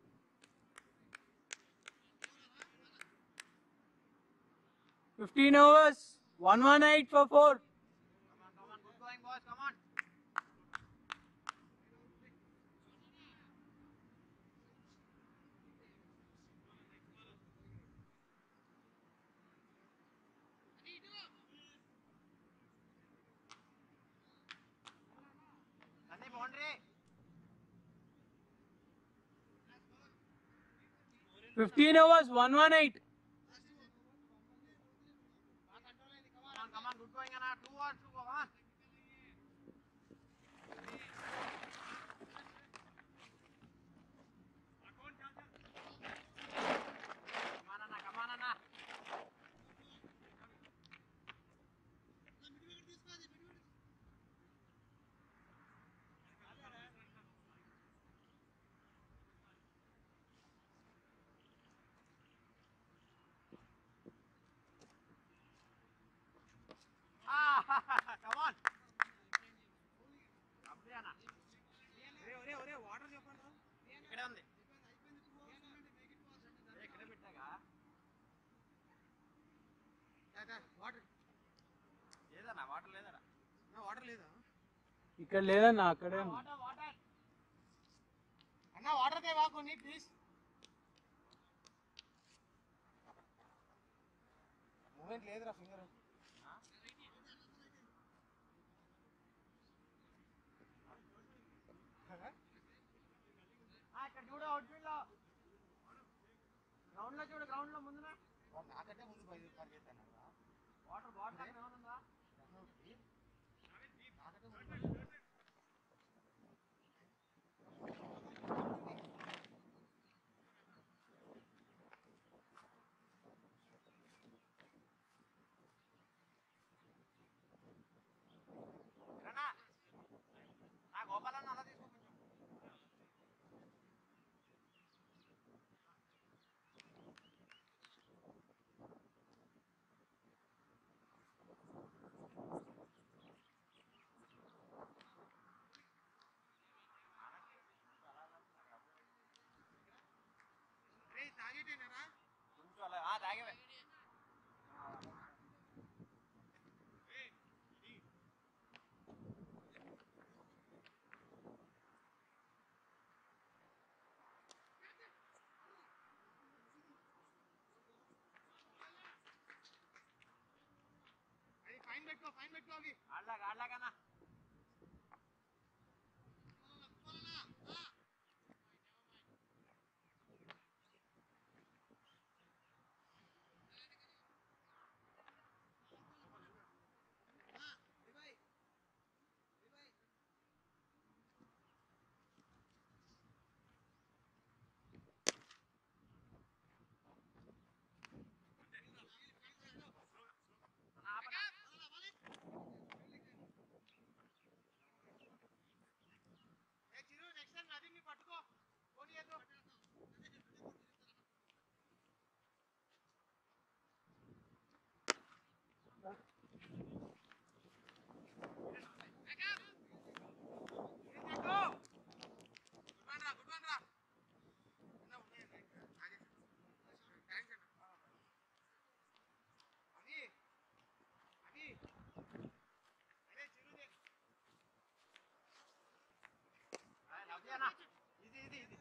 fifteen overs one one eight for four Come on, come on, good going, boys. Come on. Sunny boundary. Fifteen overs one one eight Come on, come on, good going, Anna. Two hours to go, come on. Come on, Anna, come on, Anna. Ah, come on. Lovely, Anna. ఇక్కడే ఉంది ఏ, ఇక్కడే పెట్టాగా లేదన్నా water లేదరా water లేదా ఇక్కడ లేదన్నా అక్కడే ఉంది water water అన్నా వాటర్ తే వాకు నీ ప్లీజ్ మూమెంట్ లేదురా ఫింగర్ ఇక్కడ చూడు అవుట్ ఫీల్డ్ లో గ్రౌండ్ లో చూడు గ్రౌండ్ లో ముందున నాకంటే ముందు పది పరిగెత్తాను వాటర్ బాటిల్ అక్కడ ఏమైనా ఉందా కిరణా, నా గోపాలన్న అలా తీసుకో కొంచెం కొంచెం అలా ఆ, తాగేవే ఆడలాగా ఆడలాగనా ఇది ఇది ఇది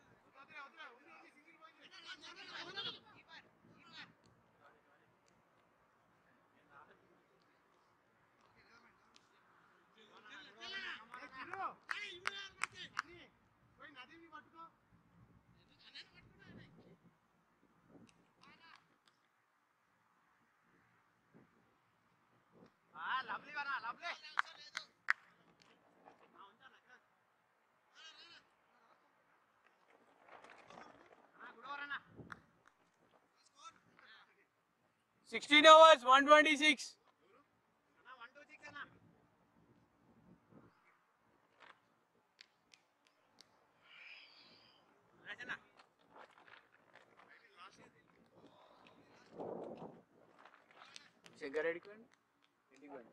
ఆ లవ్లీ వరా lovely sixteen overs one twenty six one two six అన్నా రాజన్న శంకర్ రెడ్డికి వెళ్ళి ఇంటికి వెళ్ళి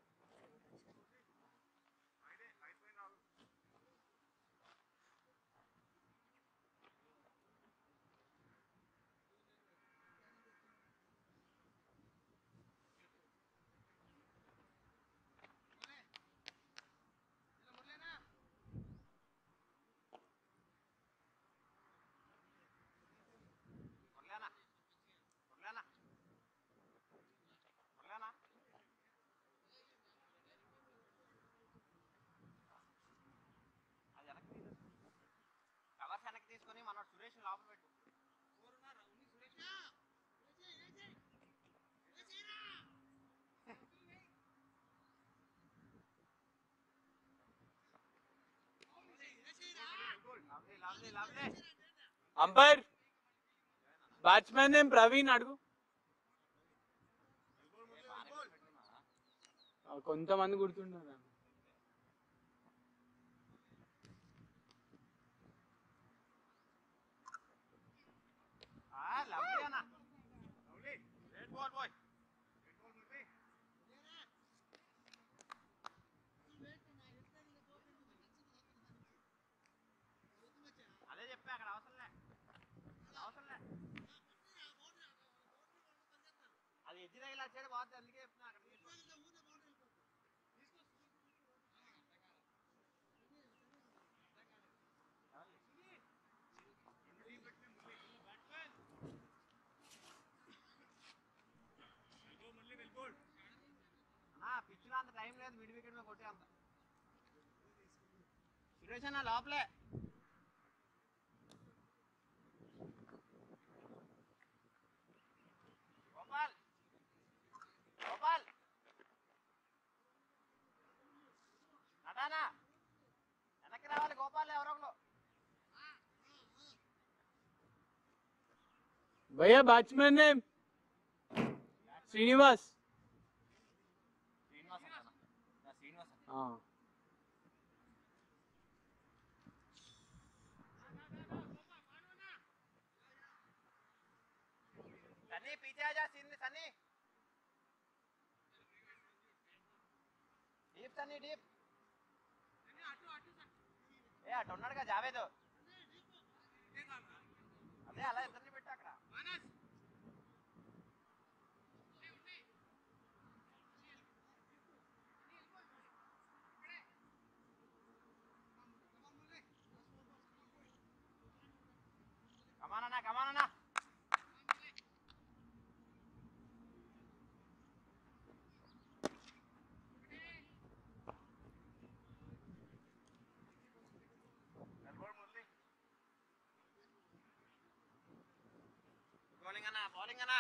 మురళేనా మురళేనా మురళేనా అది వెనక్కి తీసేసుకో. కవర్స్ వెనక్కి తీసుకొని మన సురేష్ లోపల పెట్టు lovely lovely lovely umpire batsmen name Praveen అడుగు ఆ, కొంతమంది గుర్తున్నారు ఆ లవ్లీ అన్న లవ్లీ రెడ్ బాల్ బాయ్ అదే చెప్పా అక్కడ అవసరంలే అవసరంలే అది ఎడ్జి దగ్గర వచ్చాడు బాగుంది అందుకే చెప్తున్నా అక్కడ తీసుకో. వికెట్ మీద కొట్టే అంత సురేష్ అన్న లోపలే గోపాల్ గోపాల్ నటానా వెనక్కి రావాలి గోపాల్ ఎవరో ఒకరు భయ్యా బ్యాట్స్మెన్ నేమ్ శ్రీనివాస్ శ్రీనివాస్ అంటానా? నా శ్రీనివాస్ అంట. ఆ. సన్నీ పీछे आ जा Sunny Sunny deep Sunny deep ఏ అటు ఉన్నాడుగా జావేద్ అదే అలా ఇద్దరిని పెట్టు అక్కడ కమానన్నా కమానన్నా బౌలింగ్ అన్నా బౌలింగ్ అన్నా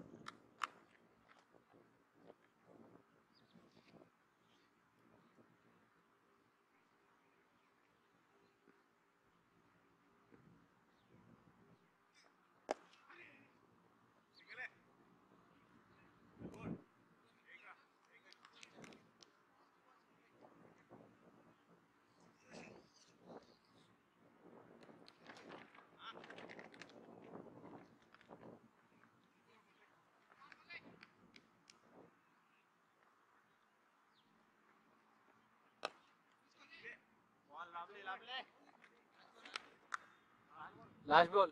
బాల్ లోపలి లోపలి లాస్ట్ బాల్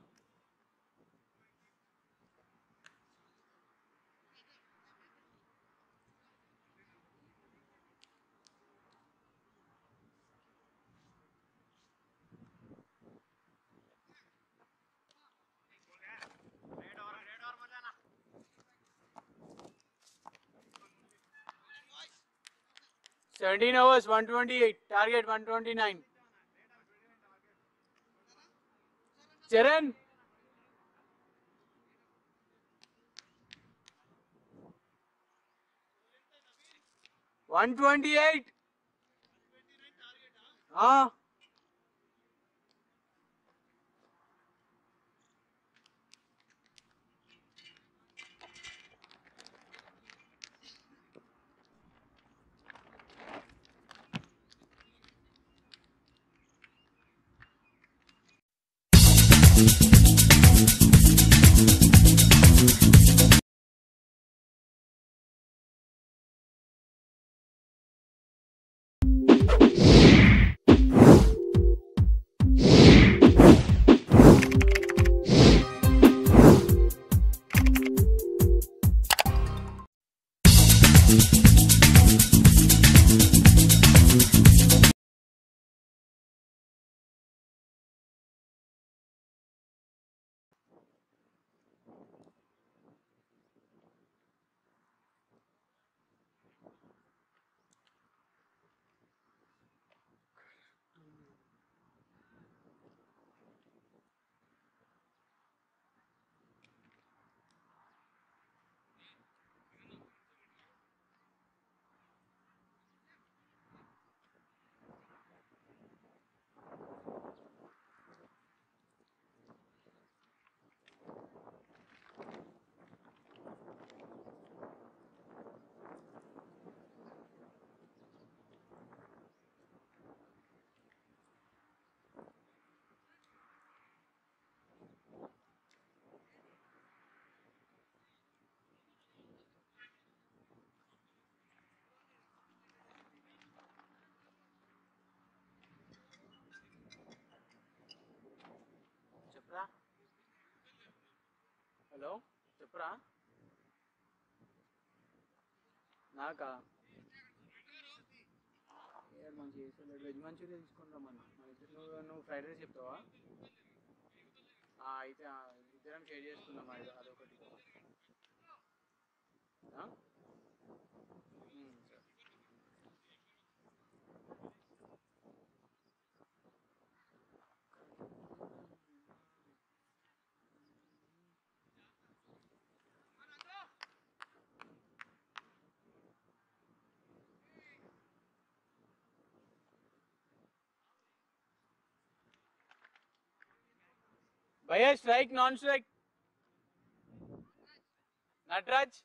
రేడ్ ఓవర్ రేడ్ ఓవర్ మళ్ళీ అన్న seventeen overs one twenty eight target one twenty nine Charan one twenty eight చెప్పరా హలో చెప్పరా నాకా ఏ మంచి చేస్తలేడు వెజ్ మంచూరియా తీసుకుంటాం మన మన ఇద్దరు నువ్వు నువ్వు ఫ్రైడ్ రైస్ చెప్తావా ఆ, అయితే ఆ, ఇద్దరం షేర్ చేసుకుందాం అది అదొకటి ఆ? ఉమ్, సరే భయ్యా స్ట్రైక్ నాన్ స్ట్రైక్ నటరాజ్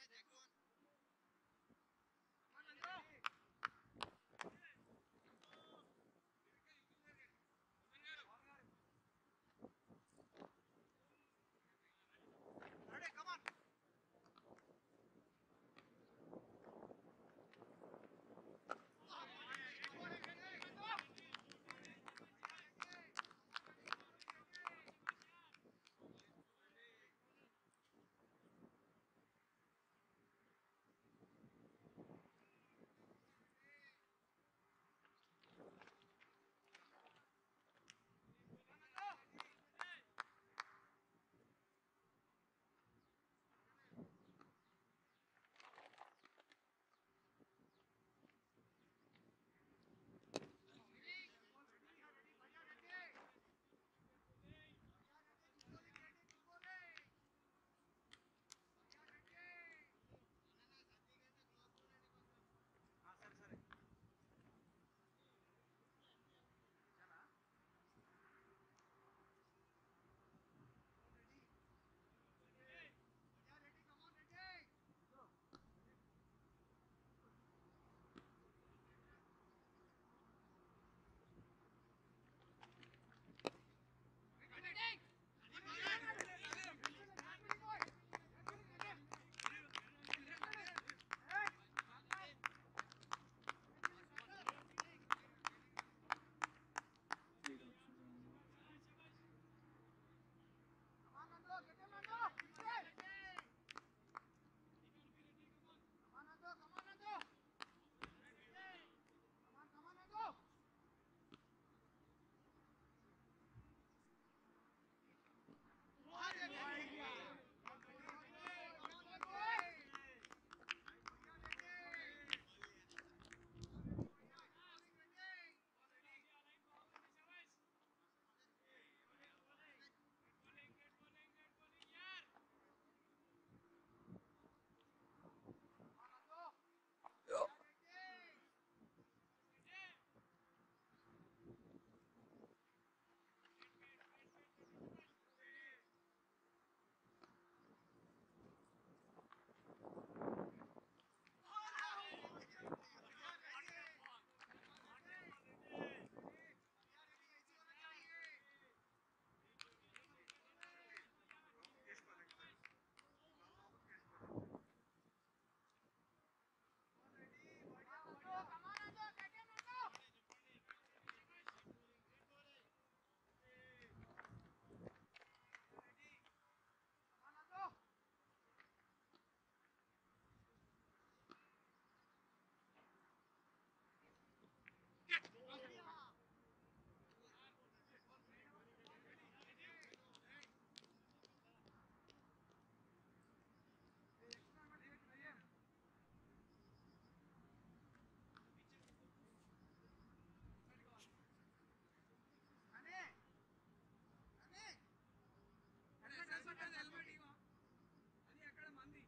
అది అక్కడ మంది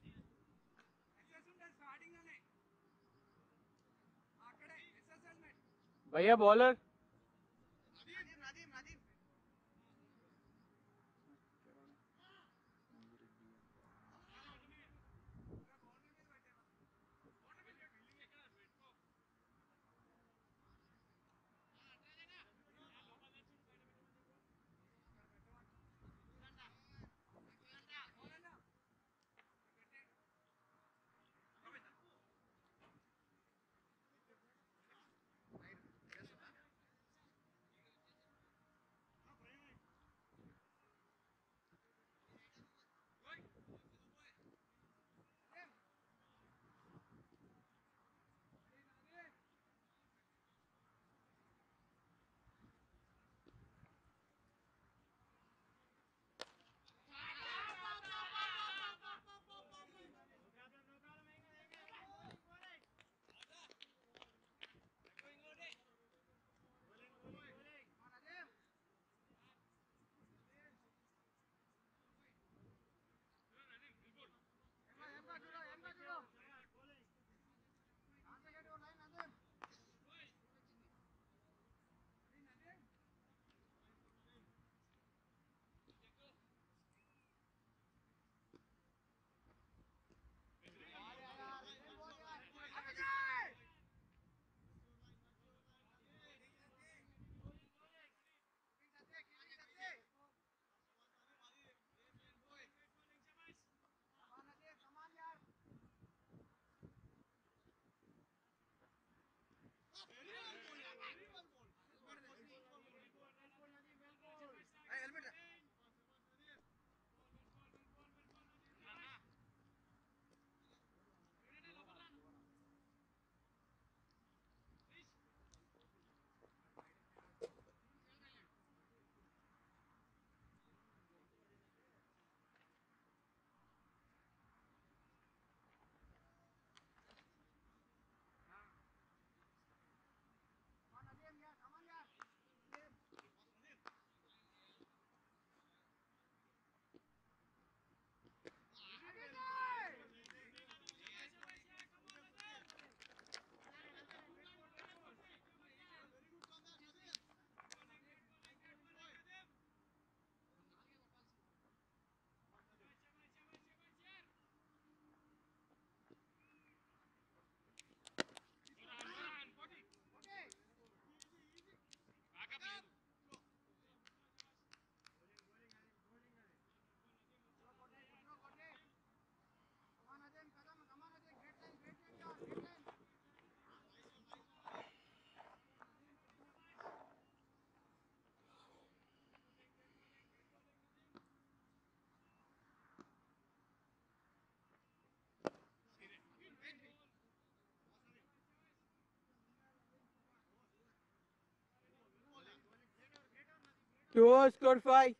ఎస్ఎస్ ఉంటుంది స్టార్టింగ్ లోనే అక్కడే ఎస్ఎస్ హెల్మెట్ భయ్యా bowler Nadeem Nadeem Nadeem Two score five.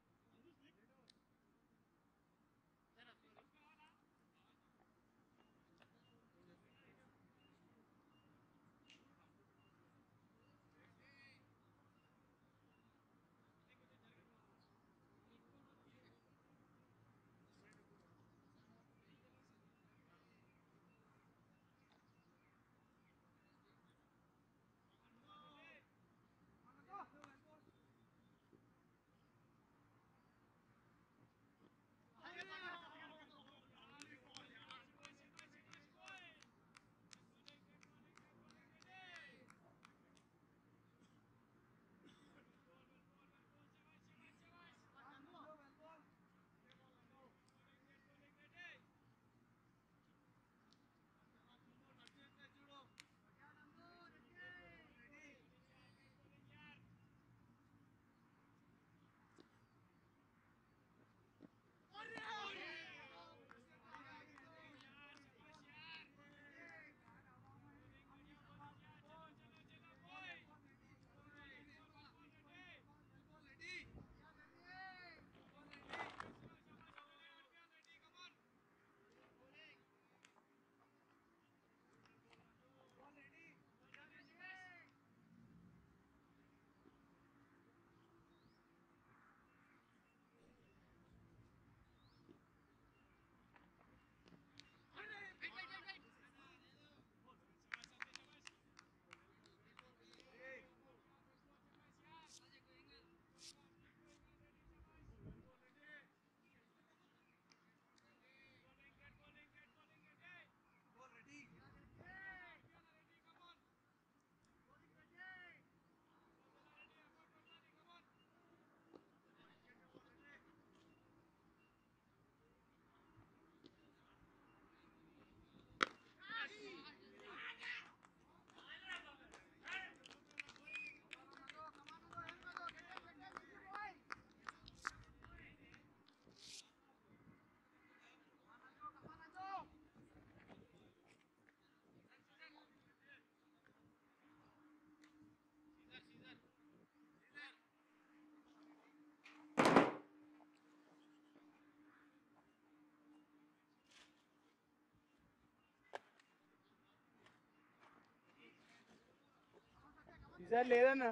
ఈసారి లేదన్నా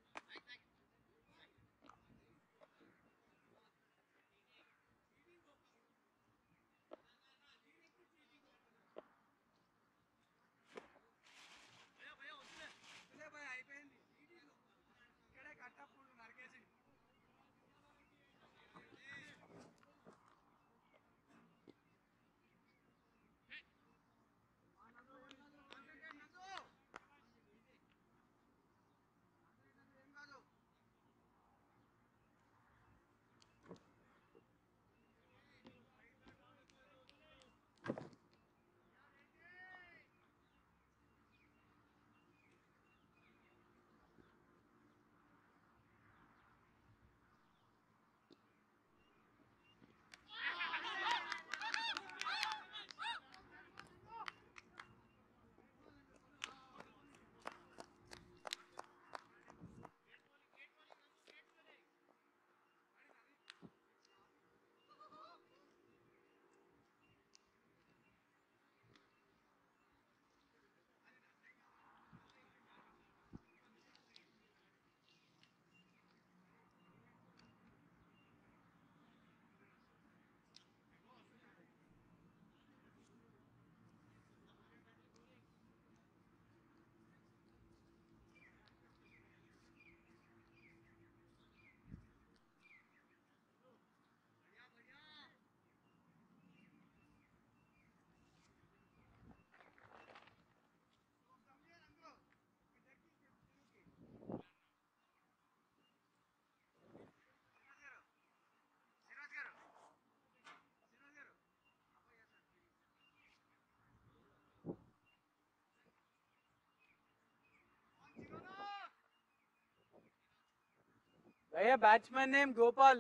అయిపోయింది ఇక్కడే కట్టప్పుడు నరికేసి भैया batsman name Gopal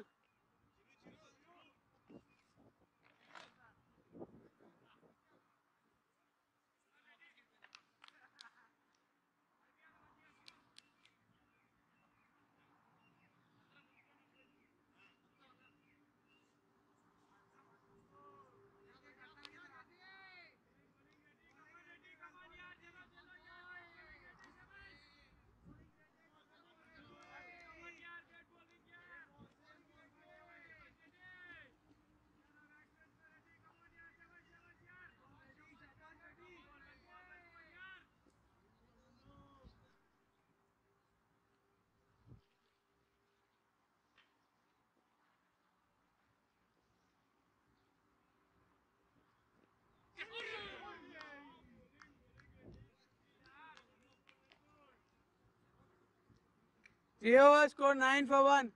Three overs score nine for one.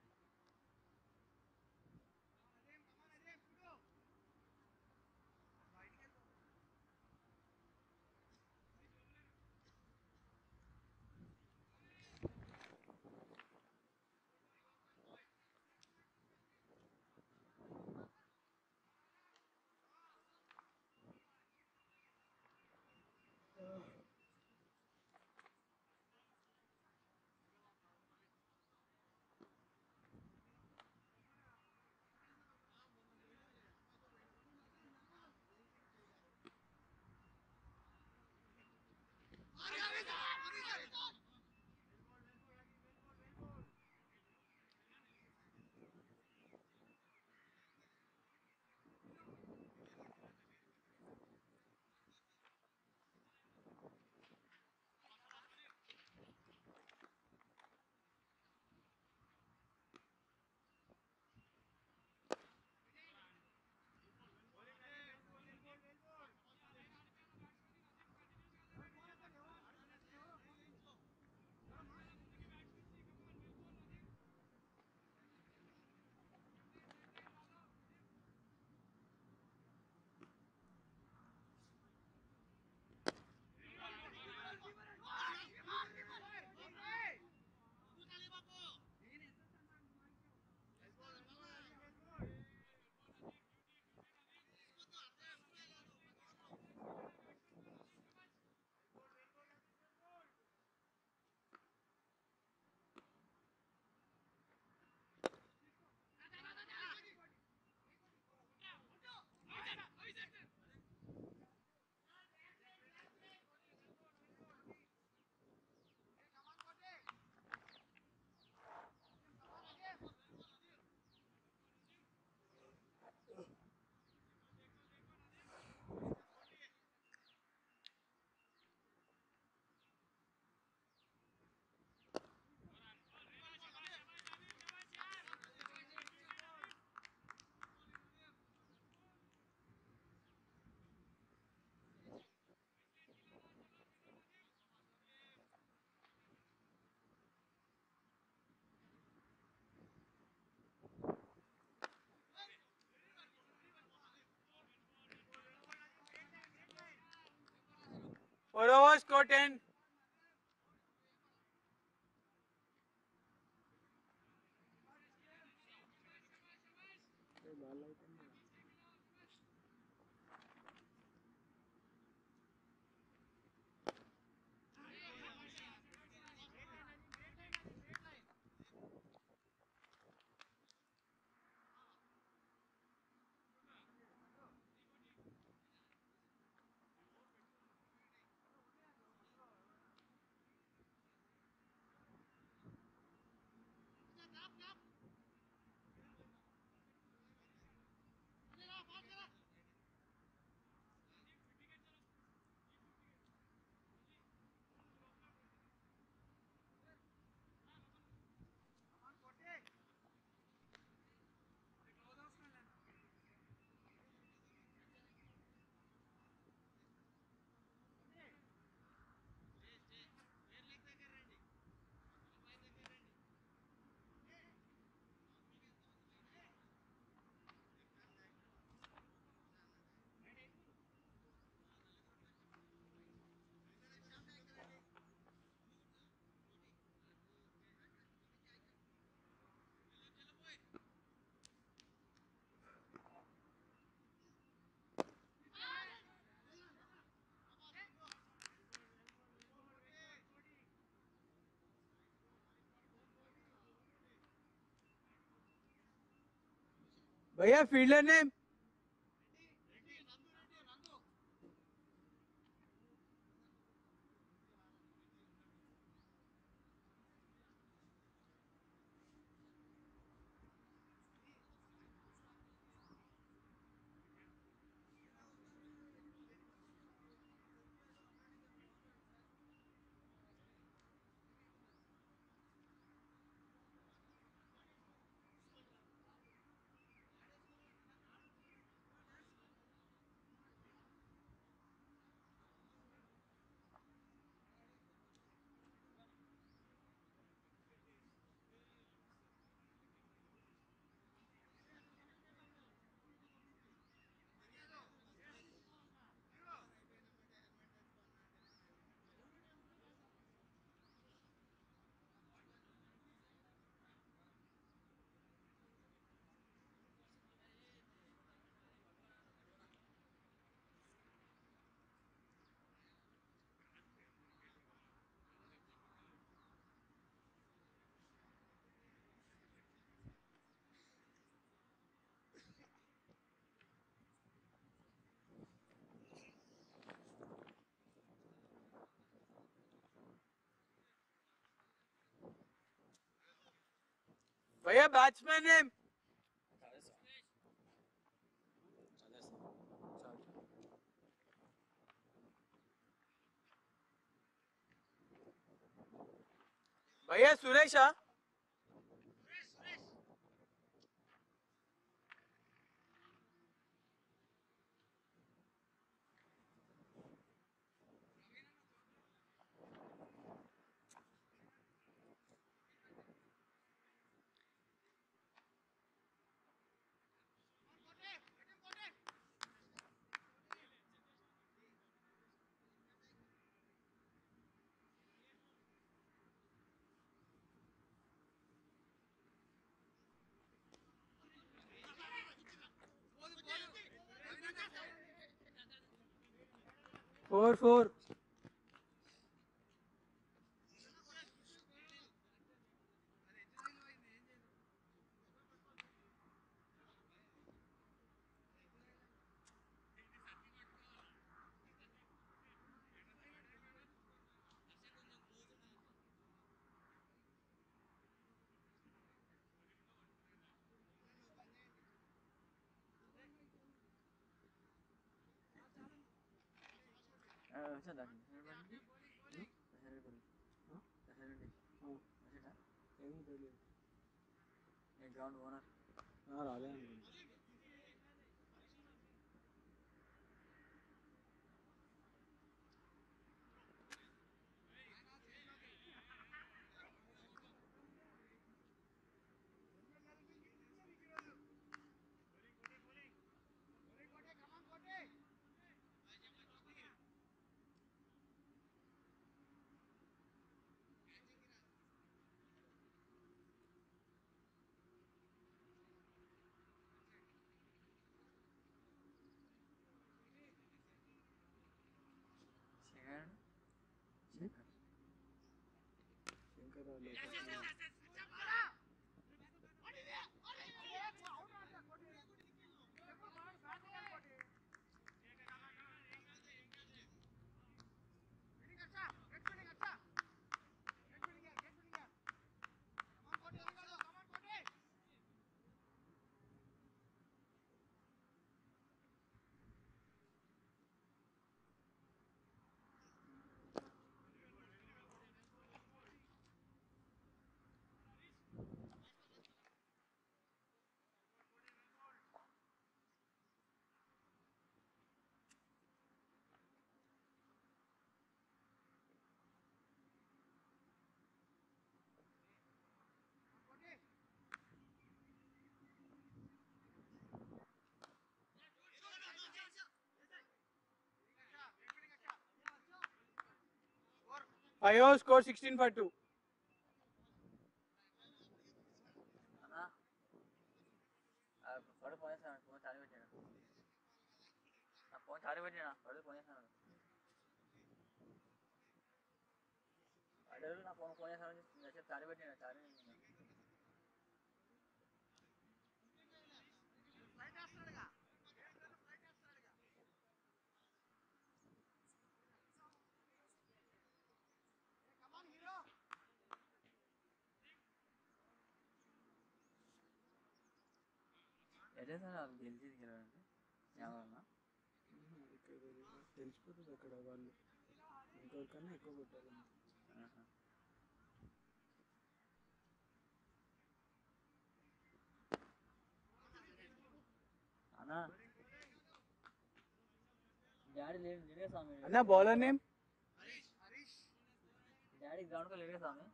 Four overs score ten. भैया फील्डर नेम భయ్యా బ్యాట్స్మెన్ నేమ్ భయ్యా సురేషా ఫోర్ ఫోర్ గ్రౌండ్ ఓనర్ రాలే శంకర్ వాళ్ళు five score sixteen for two పడు పోయేస్తాను ఫోన్ చాలు పెట్టాను నా ఫోన్ చాలు పెట్టాను పడు పోయేస్తాను అడవులు నా ఫోన్ ఫోన్ చేస్తాను మెసేజ్ చాలు పెట్టాను చాలు ఎట్లా సార్ వాళ్ళు గెలిచి గెలవాలంటే ఏమన్నా ఇక్కడ తెలిసిపోతుంది అక్కడ వాళ్ళు ఇంకొకరికన్నా ఎక్కువ కొట్టాలి అన్నా డాడీ లేడు లేడే స్వామి అన్న బౌలర్ నేమ్ డాడీ గ్రౌండ్ లో లేడే స్వామి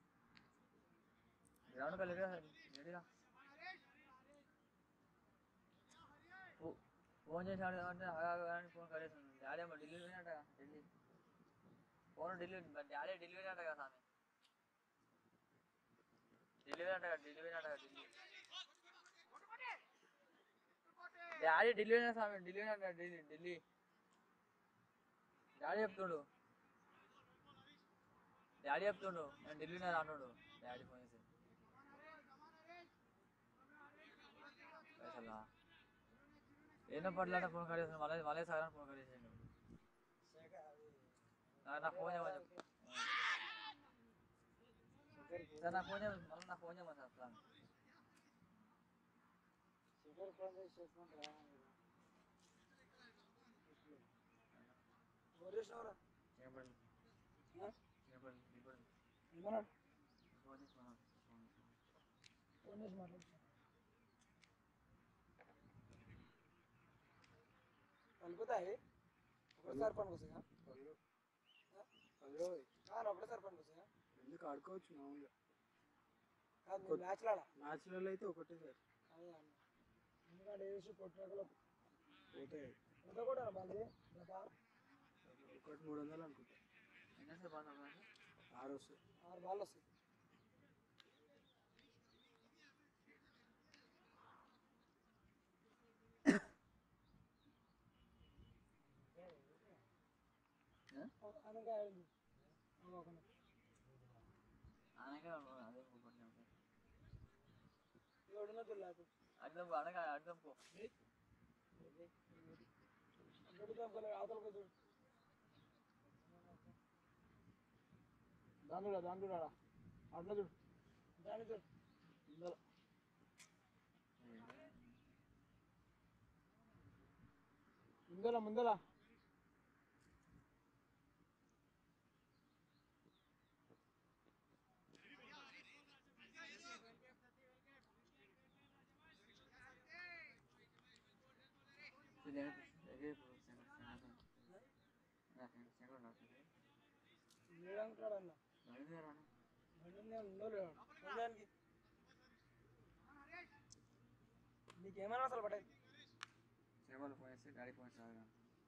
గ్రౌండ్ లో లేడే లేడీరా ఫోన్ చేసాడు అంటే అని ఫోన్ కడేస్తుంది డాడీ ఏమో ఢిల్లీ పోయినట్ట ఢిల్లీ ఫోన్ ఢిల్లీ మరి డాడీ ఢిల్లీ పోయినట్ట కదా స్వామి ఢిల్లీ పోయినట్ట కదా ఢిల్లీ పోయినట్ట కదా ఢిల్లీ డాడీ ఢిల్లీ పోయినా స్వామి ఢిల్లీ పోయినట్ట ఢిల్లీ ఢిల్లీ డాడీ చెప్తుండు డాడీ చెప్తుండు నేను ఢిల్లీ నేను అంటుండు డాడీ ఫోన్ చేసి పైసలా ఎన్నో పట్ల ఫోన్ కట్టేసాను మళ్ళీ మళ్ళీ సార్ ఫోన్ కట్టేసాడు నాకు నాకు ఫోన్ చేయమని చెప్పు సార్ నాకు ఫోన్ చేయమని మళ్ళీ నాకు ఫోన్ చేయమని సార్ ప్లాన్ అందరు ఫోన్ చేసి చేసుకుంటారా ఎవరు చేసినవరా చిన్నప్పటి ఆ? చిన్నప్పటి ఇప్పుడు ఏమన్నాడు ఫోన్ చేసుకున్నాను ఫోన్ చేసి మాట్లాడుతున్నా కలుపుతాయి ఒకసారి పనికి వస్తాయా అయ్యో కాదు ఒకటేసారి పనికి వస్తాయా ఎందుకు ఆడుకోవచ్చు మామూలుగా కాదు మీరు మ్యాచ్లు ఆడా మ్యాచ్లలో అయితే ఒకటే సార్ అదే అన్న ఎందుకంటే వేసి పొట్టుకలో పోతాయి ఎంత కూడా మళ్ళీ జత ఒకటి మూడు వందలు అనుకుంటా ఎన్నోసారి బాగా చదవాలి ఆరు వస్తాయి ఆరు బాల్ వస్తాయి అనగా ఒక అనగా అదే పోగొట్టినా ఏడున్న పిల్లకు అడ్డం అనగా అడ్డం పో గడుతాం కదా అవతలకు చూడు దాని చూడ దాని చూడాడా అట్లా చూడు దాన్ని చూడు ముందర ముందర ముందర ఏడంటాడన్న బండి ఉందో లేదో చూడడానికి నీకేమైనా అసలు పట్టాయి శ్రీమల్ ఫోన్ చేస్తే డాడీ ఫోన్ చేస్తాను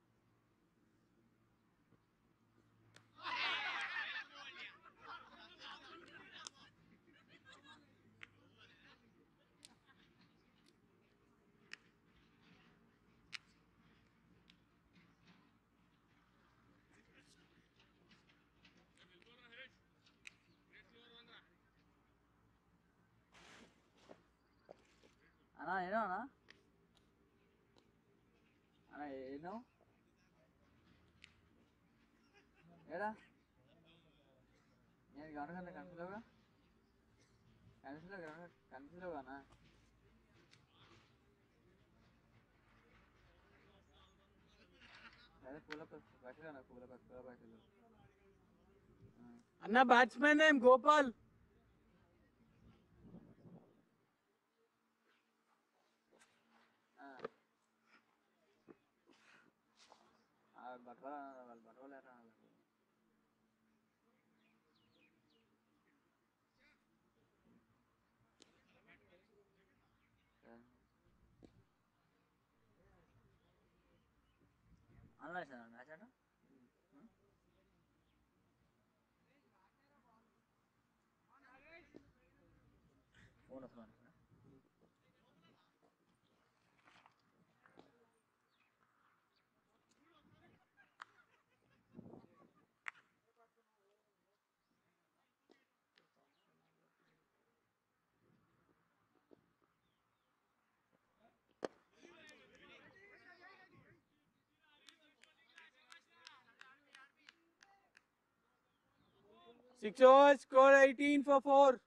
అన్నా ఏనో అన్నా అన్నా ఏనో ఏడా నేను గమనకంటే కనిపిలేవుగా కనిపిలేవు కనిపిలేవు అన్నా అదే పూల పైసలు అన్న పూల పూల పైసలు అన్న బ్యాట్స్మెన్ ఏం గోపాల్ బట్టల వాళ్ళు బట్టలు లేరా వాళ్ళకు ఆన్లైన్ సార్ మ్యాచ్ అంటే ఫోన్ వస్తున్నాను Six overs, score 18 for 4.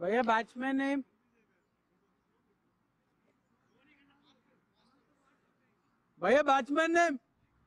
भैया बैट्समैन नेम भैया batsman name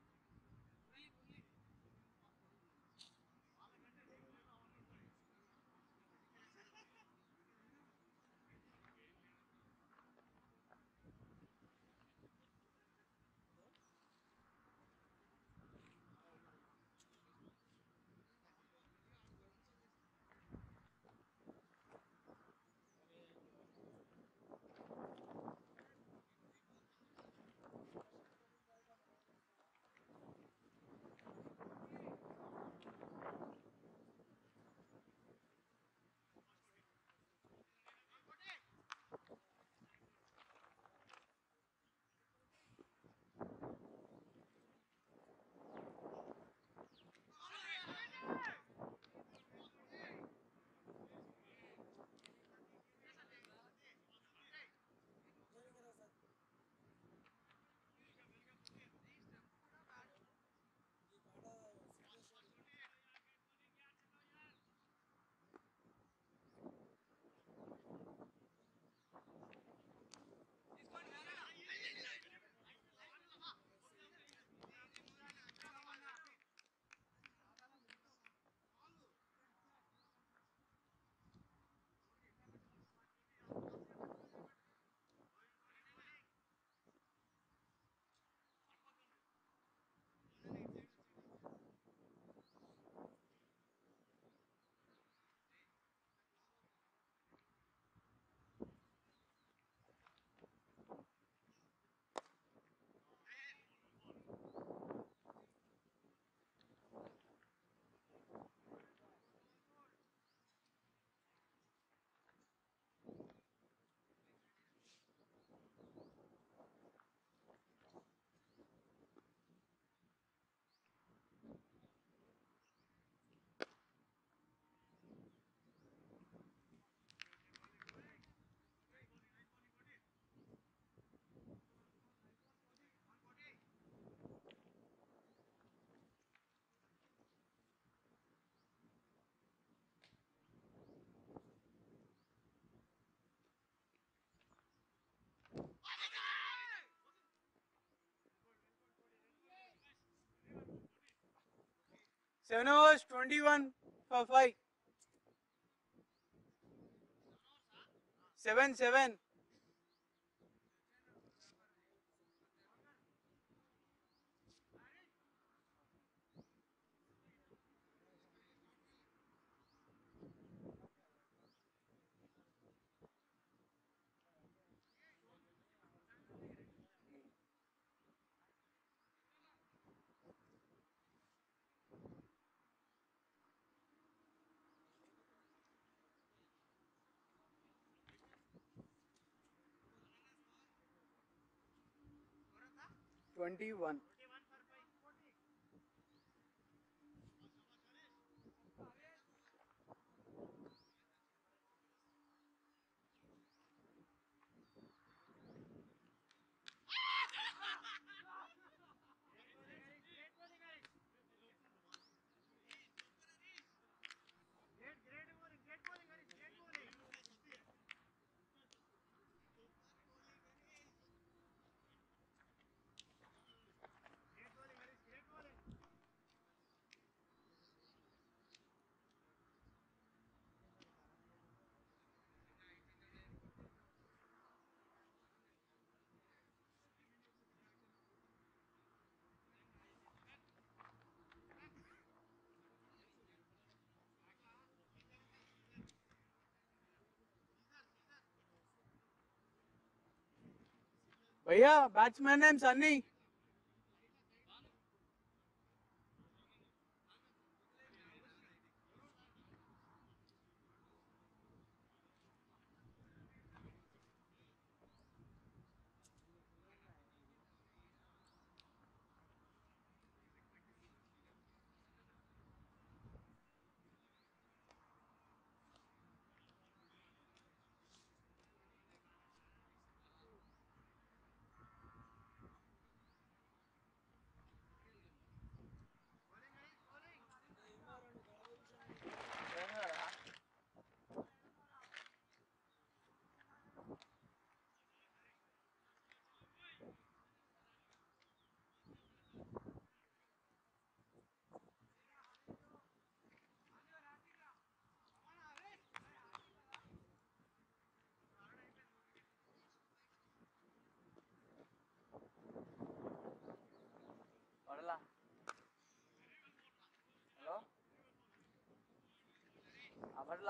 Seven overs, 21 for 5. 7 7. Twenty-one. भैया बैट्समैन नेम सन्नी పట్లా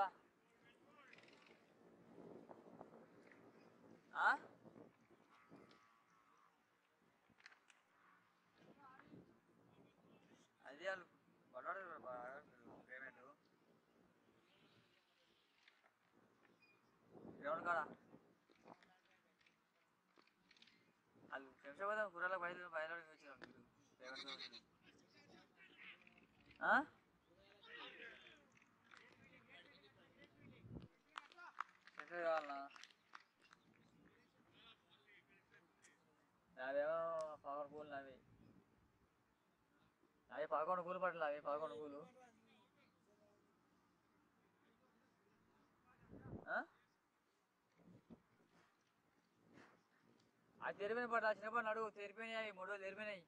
అది వాళ్ళు పడ్డాడు పేమెంట్ గ్రౌండ్ కాడ వాళ్ళు శంషాబాద్ కూరలకు బయలు బయలు వచ్చారు పేమెంట్ సెంటర్ కావాలన్నా అవేమో పదకొండు పూలు అవి అవి పదకొండు పూలు పట్ల అవి పదకొండు పూలు ఆ? అది తెరిపోయిన పట్ల చిన్నప్పటి అడుగు తెరిపోయినాయి అవి మూడు రోజులు తెరిపోయినాయి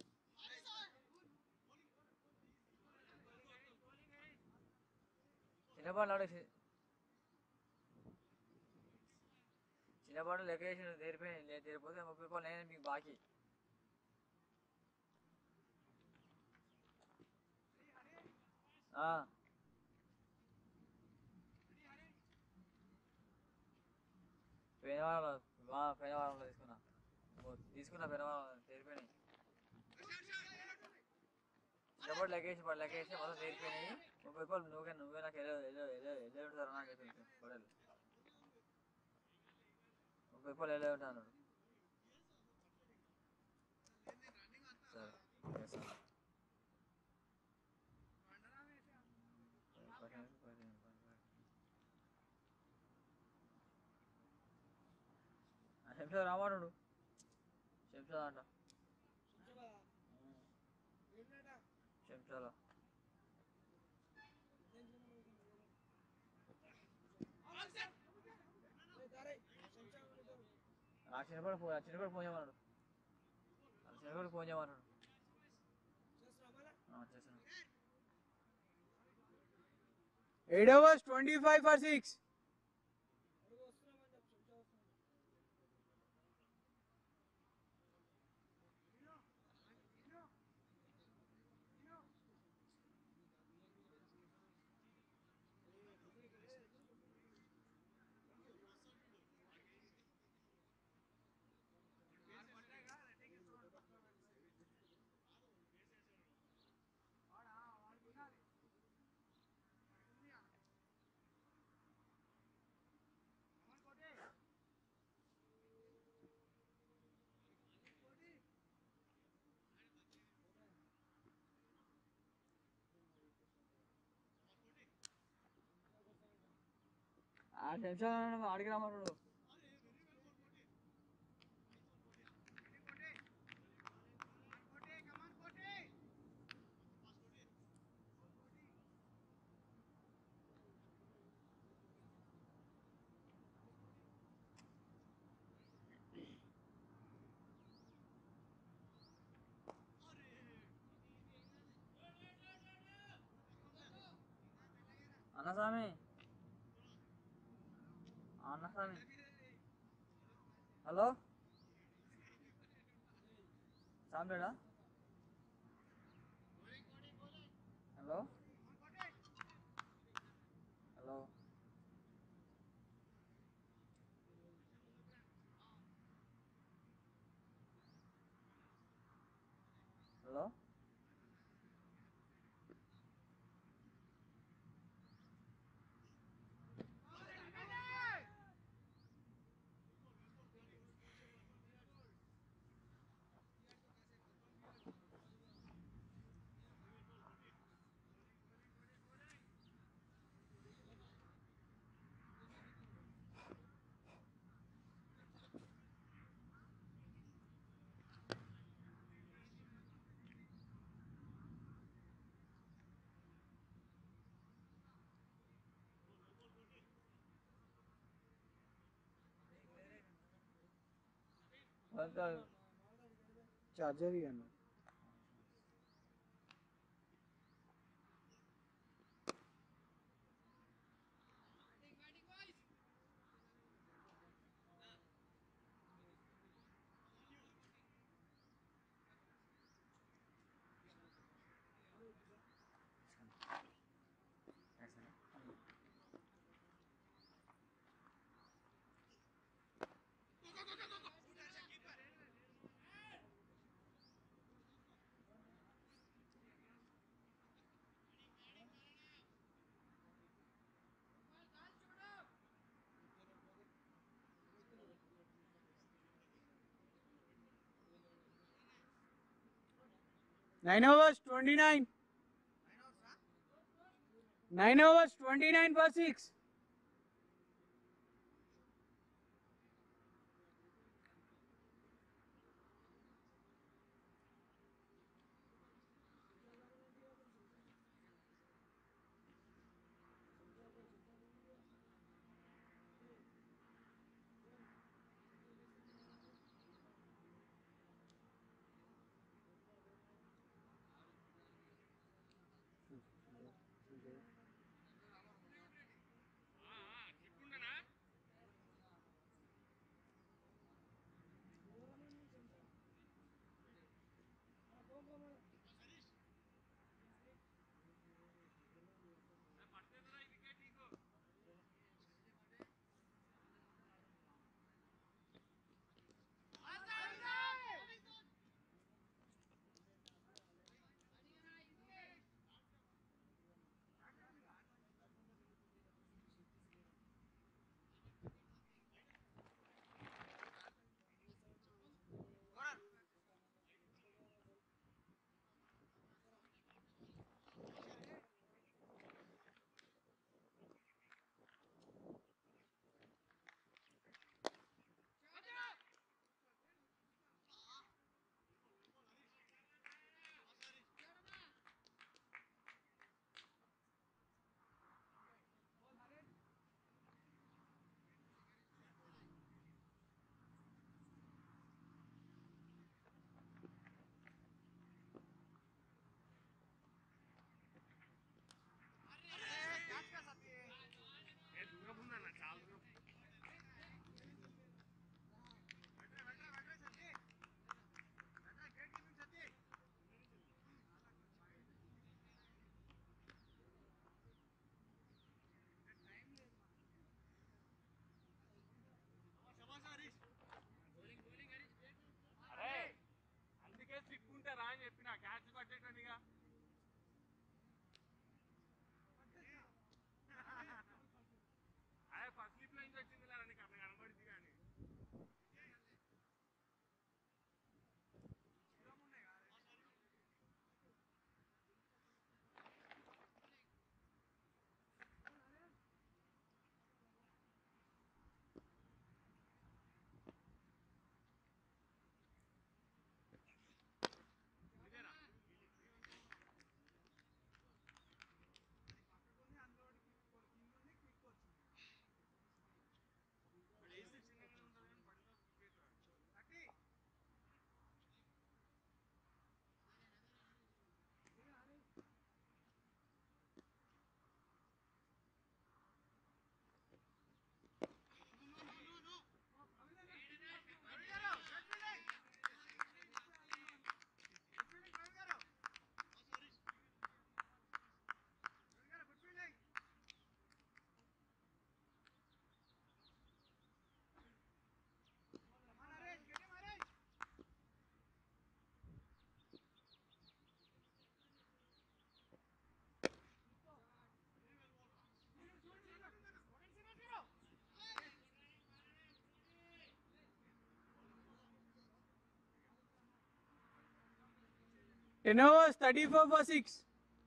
చిన్నపాడు అడుగు చిన్నపాడు లెక్క వేసి తెరిపోయి లేదు తెరిపోతే ముప్పై రూపాయలు నేను మీకు బాకీ ఆ. పోయిన వారంలో ఆ, పోయిన వారంలో తీసుకున్నా ఓ, తీసుకున్నా పోయిన వారం తెరిపోయినాయి చిన్నపాడు లెక్క వేసి లెక్క వేసి మొత్తం తెరిపోయినాయి ముప్పై రూపాయలు నువ్వే నువ్వే నాకు ఎలా ఎలా ఎలా ఎలా ఉంటారు అని చెప్పి గొడవలు ముప్పై రూపాయలు ఎలా ఉంటా అన్నాడు సరే చేస్తాను. పదిహేను, పదిహేను, పదిహేను. ఆ శంషా రామానుడు శంషా అంట శంషాలో ఆ చిన్నపాడు ఫోన్ చిన్నపాడు ఫోన్ చేయమన్నాడు ఆ చిన్నపాడు ఫోన్ చేయమన్నాడు ఆ, చేస్తాను eight overs twenty five for six ఆ శంషా అడిగి రమ్మన్నాడు అన్నస్వామి అన్నస్వామి హలో సాంబేడా హలో హలో హలో చార్జర్ ఇవ్వను nine overs twenty nine nine overs twenty nine for six అరే అందుకే స్లిప్ ఉంటారా అని చెప్పిన క్యాచ్ పట్టేటోనిగా అదే ఫస్ట్ స్లిప్ లో నుంచి వచ్చింది లేదా నీకు అట్లా కనబడింది కానీ ten overs thirty four for six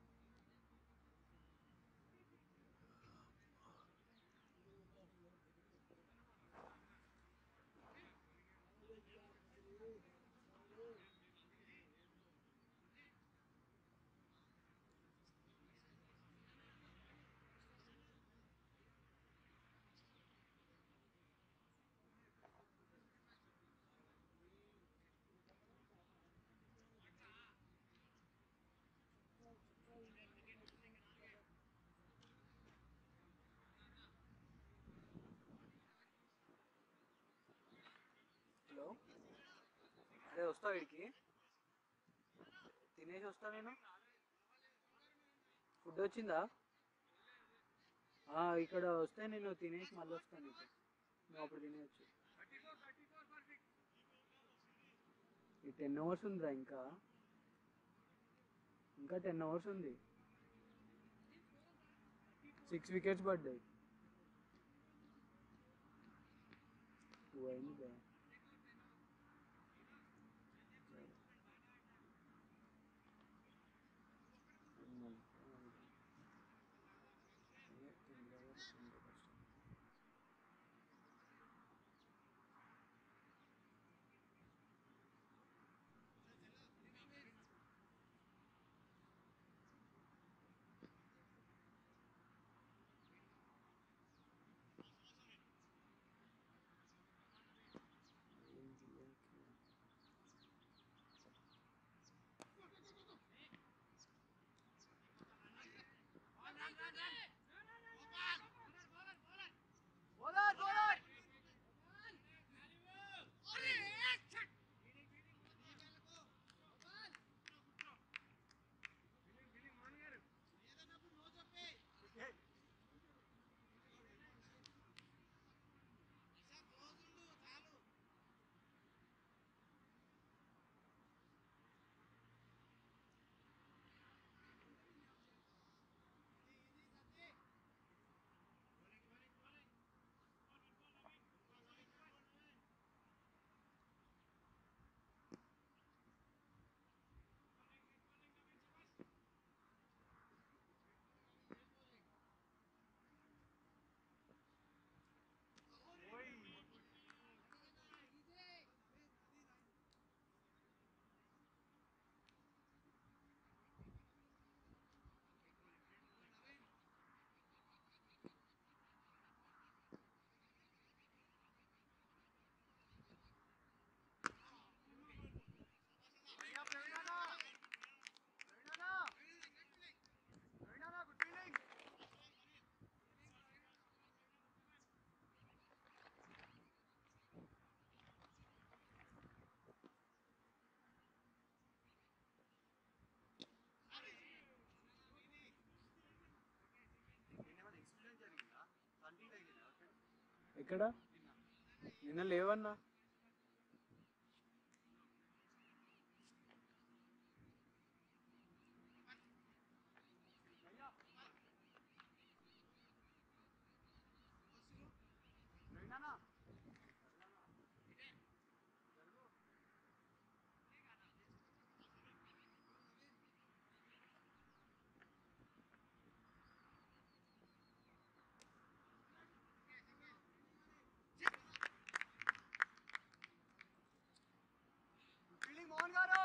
hello అరే వస్తా వీడికి తినేసి వస్తా నేను ఫుడ్ వచ్చిందా ఆ, ఇక్కడ వస్తే నేను తినేసి మళ్ళీ వస్తాను నీకు నువ్వు అప్పుడు తినేయచ్చు ఈ టెన్ అవర్స్ ఉందిరా ఇంకా ఇంకా టెన్ అవర్స్ ఉంది సిక్స్ వికెట్స్ పడ్డాయి టూ అయింది బా. ఎక్కడ నిన్న లేవన్నా ఫీల్డింగ్ మోహన్ గారు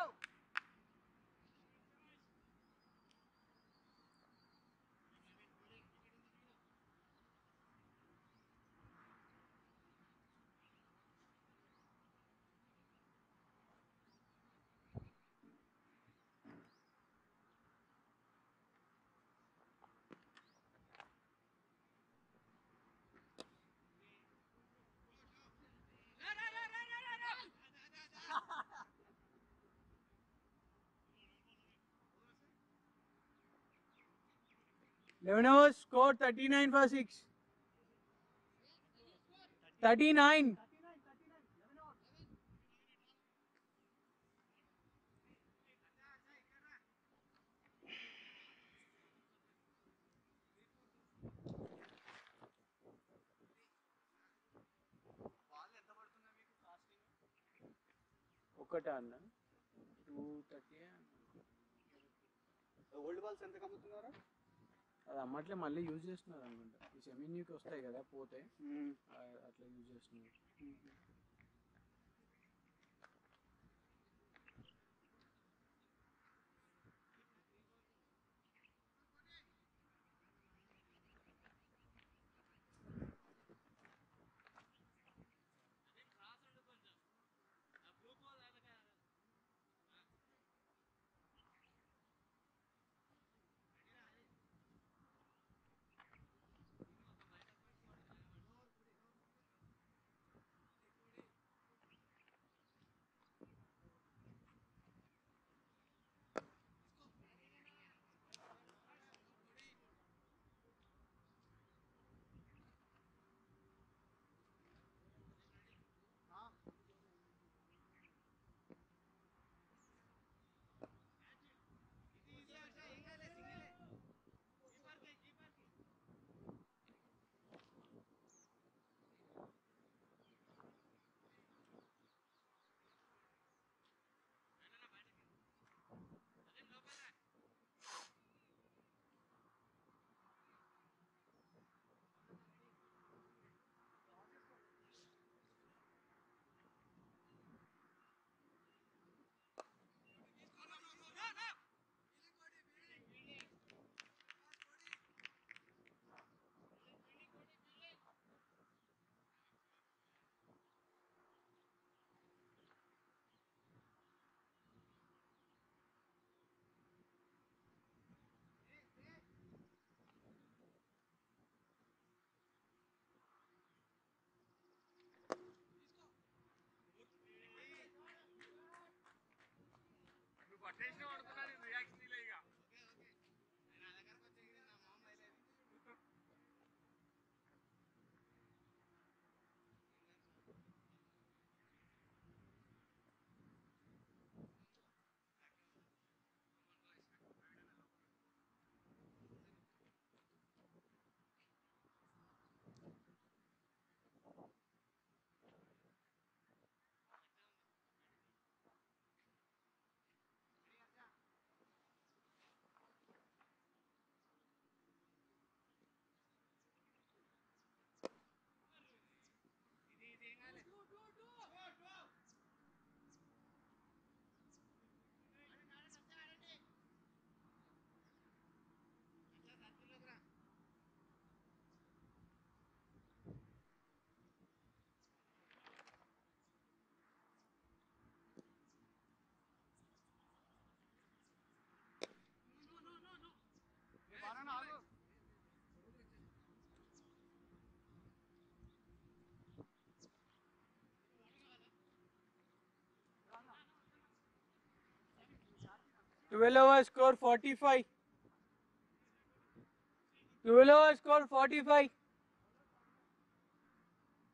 eleven overs score thirty nine for six thirty nine ఒకటే అన్న టూ థర్టీ ఓల్డ్ బాల్స్ ఎంత కమ్ముతున్నారు అది అమ్మట్లే మళ్ళీ యూజ్ చేస్తున్నారు అనుకుంటా ఈ సెమిన్యూకి వస్తాయి కదా పోతే ఆ, అట్లా యూజ్ చేస్తున్నారు నువ్వు పట్టేసిన అనుకున్నాను రియాక్షన్ ఇలా ఇక బాగా ఆగు twelve overs score forty five twelve overs score forty five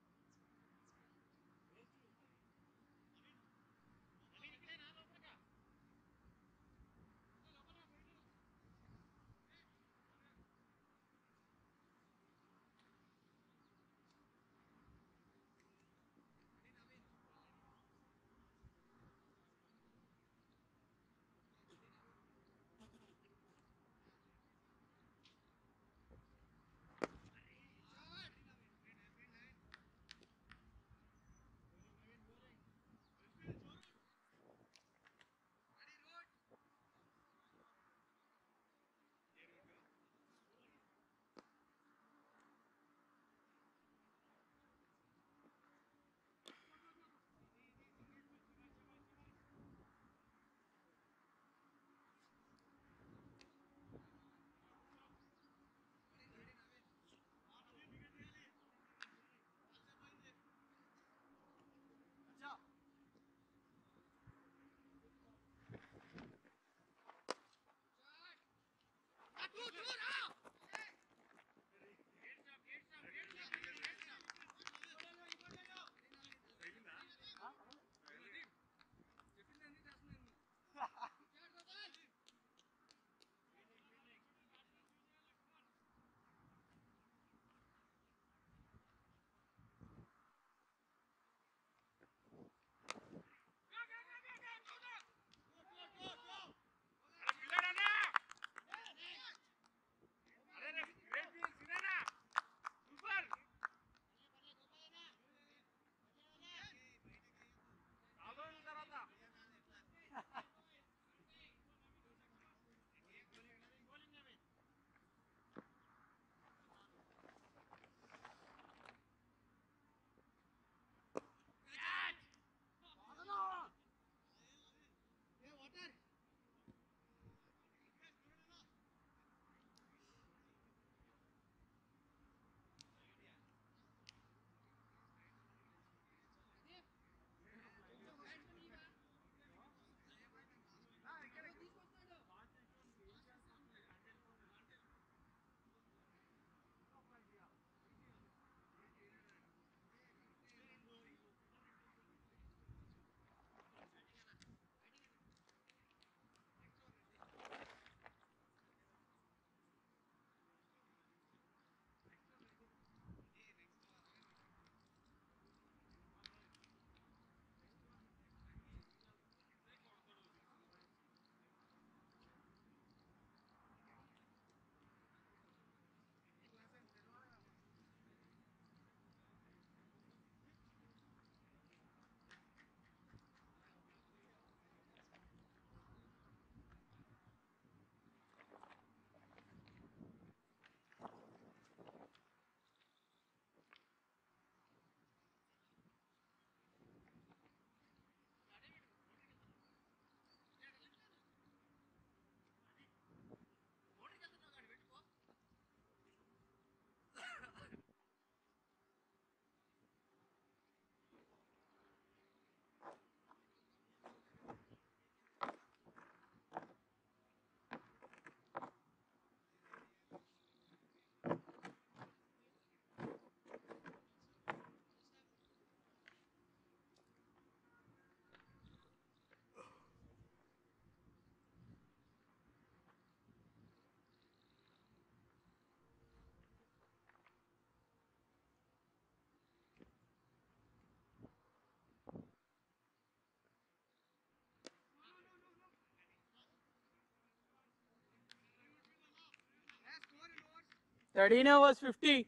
13 overs 50.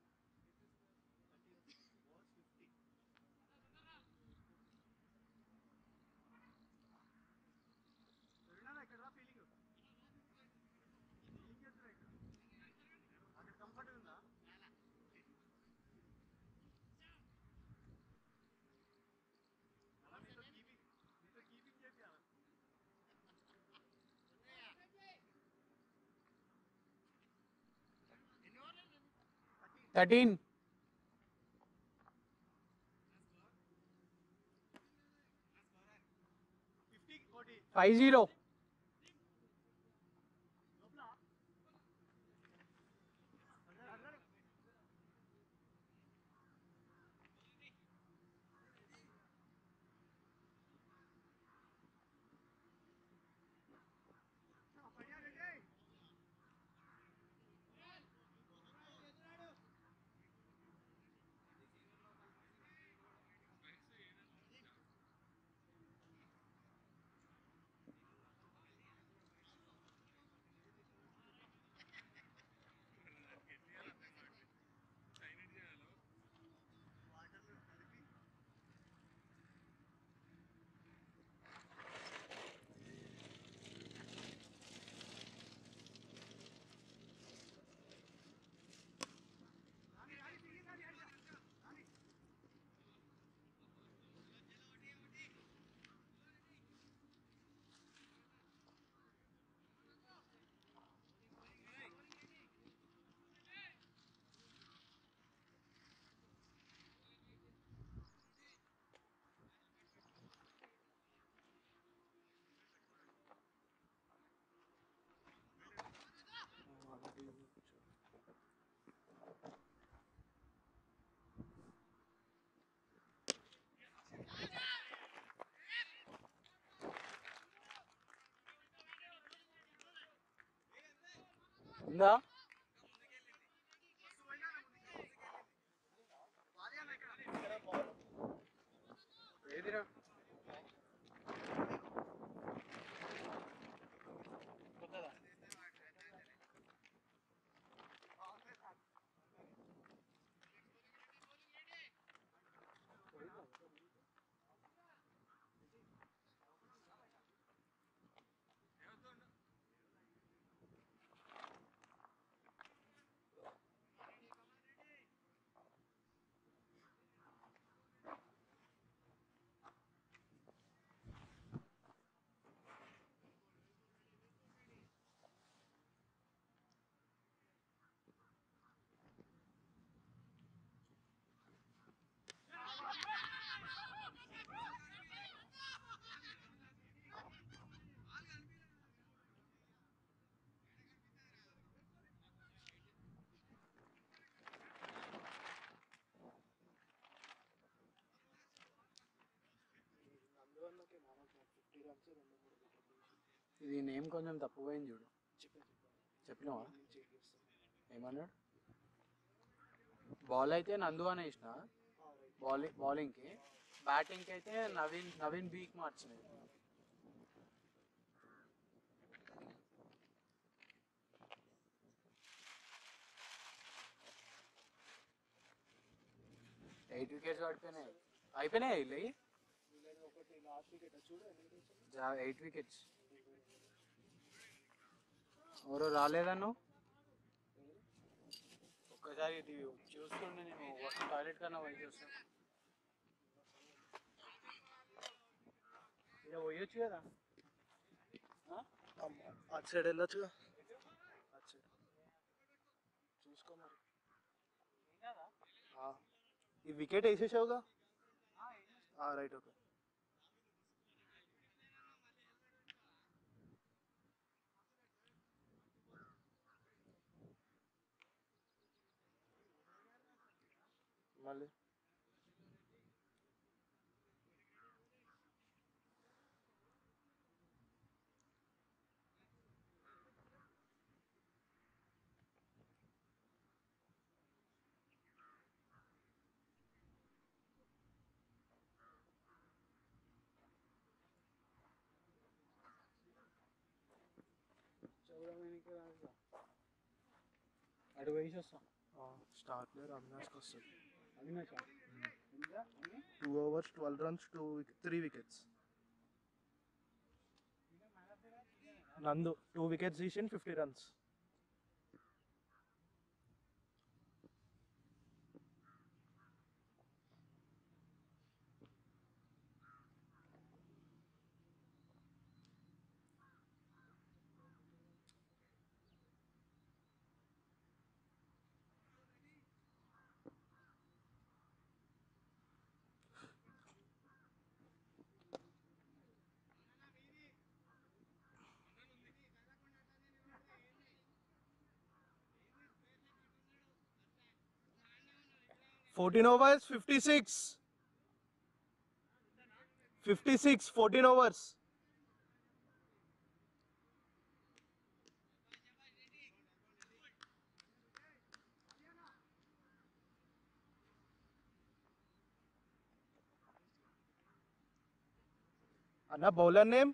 Thirteen. Five zero. ఉందా ఏదిరా కొత్తదా అందువల్లకే మనకు ఫిఫ్టీ రన్స్ రెండు మూడు వికెట్లు ఇది నేమ్ కొంచెం తప్పు పోయింది చూడు చెప్పాను చెప్పినావా నేను చెక్ చేస్తాను ఏమన్నాడు బాల్ అయితే నందు అని వేసిన బౌలింగ్ బౌలింగ్కి బ్యాటింగ్కి అయితే నవీన్ నవీన్ బీక్ మార్చినది ఎయిట్ వికెట్స్ పడిపోయినాయి అయిపోయినాయి ఇల్లు వీళ్ళది ఒకటి లాస్ట్ వికెట్ చూడు ఎన్ని wickets ఉన్నాయి? ఎయిట్ వికెట్స్ ఎవరో రాలేదన్ను ఒక్కసారి ఇది చూస్తుండే నేను టాయిలెట్ కన్నా పోయి చూస్తాను ఇలా పోయొచ్చు కదా ఆ? అమ్మ, అటు సైడ్ వెళ్ళొచ్చుగా అటు సైడ్ చూసుకో మరి ఆ, ఈ వికెట్ వేసేసావుగా రైట్ ఓకే మళ్ళీ చూడడానికి రాదుగా. అటు పోయేసి వస్తాం స్టార్ ప్లేయర్ అవినాష్కి వస్తుంది అవినాష్ ఉందా two overs twelve runs two three wickets Nandu two wickets తీసి fifty runs fourteen overs fifty six fifty six fourteen overs అన్న బౌలర్ నేమ్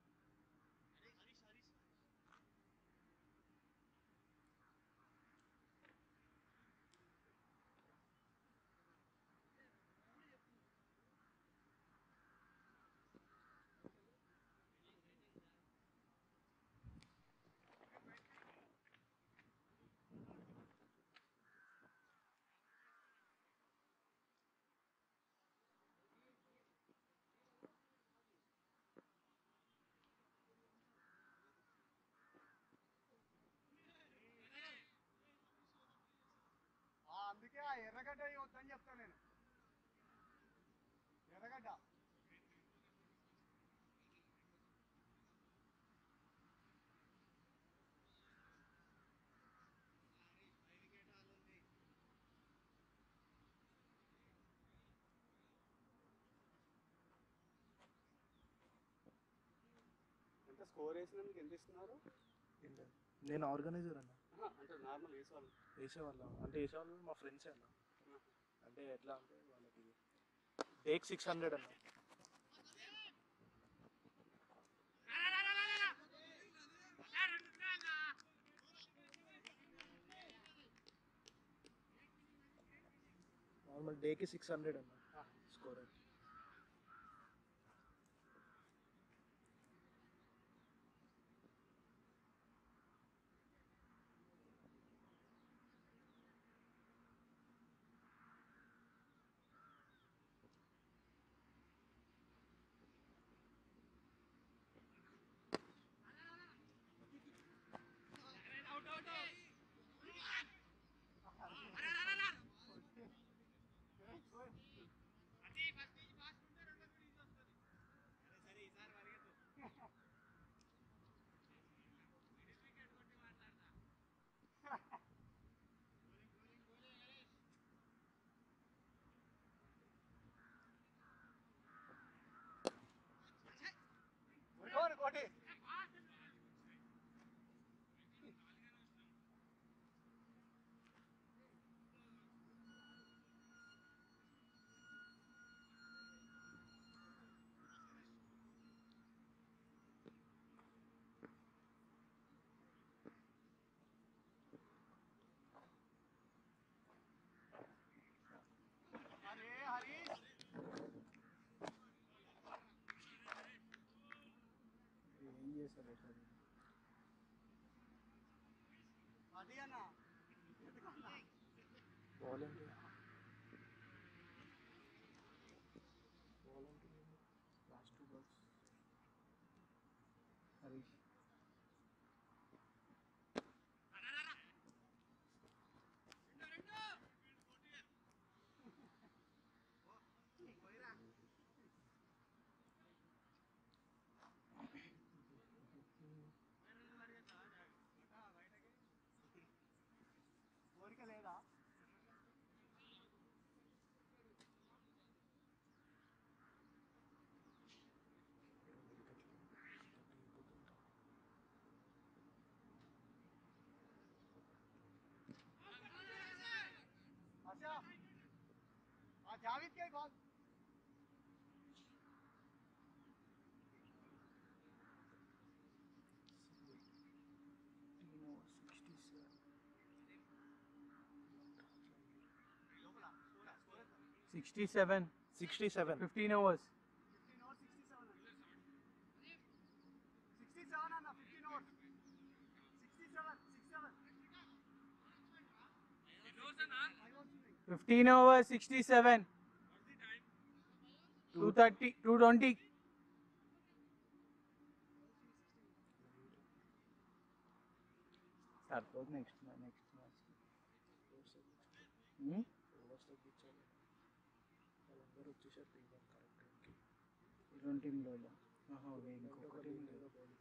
అందుకే ఆ ఎర్రగడ్డ వద్దని చెప్తాను నేను ఎర్రగడ్డ ఎంత స్కోర్ వేసినందుకు ఎంత ఇస్తున్నారు నేను ఆర్గనైజర్ అన్న అంటే నార్మల్ వేసేవాళ్ళు వేసేవాళ్ళ అంటే వేసేవాళ్ళు మా ఫ్రెండ్స్ అన్న అంటే ఎట్లా అంటే వాళ్ళకి డేక్ సిక్స్ హండ్రెడ్ అన్న నార్మల్ డేకి సిక్స్ హండ్రెడ్ అన్న స్కోర్ ఏం చేస్తారు అసలు? వాలంటీ వాలంటీ లాస్ట్ టూ బాల్స్ హరీష్ కోరిక లేదా अच्छा आ जावेद के call sixty seven sixty seven fifteen overs 15 और 67 67 అన్న 15 और 67 67 fifteen overs sixty seven two thirty two twenty సరిపోదు నెక్స్ట్ నెక్స్ట్ మ్యాచ్ ఓవర్స్ తగ్గించాలి వాళ్ళందరూ వచ్చేసారు టీం కరెక్ట్ రెండు టీంలో ఇంకొక టీం లేదా బౌలింగ్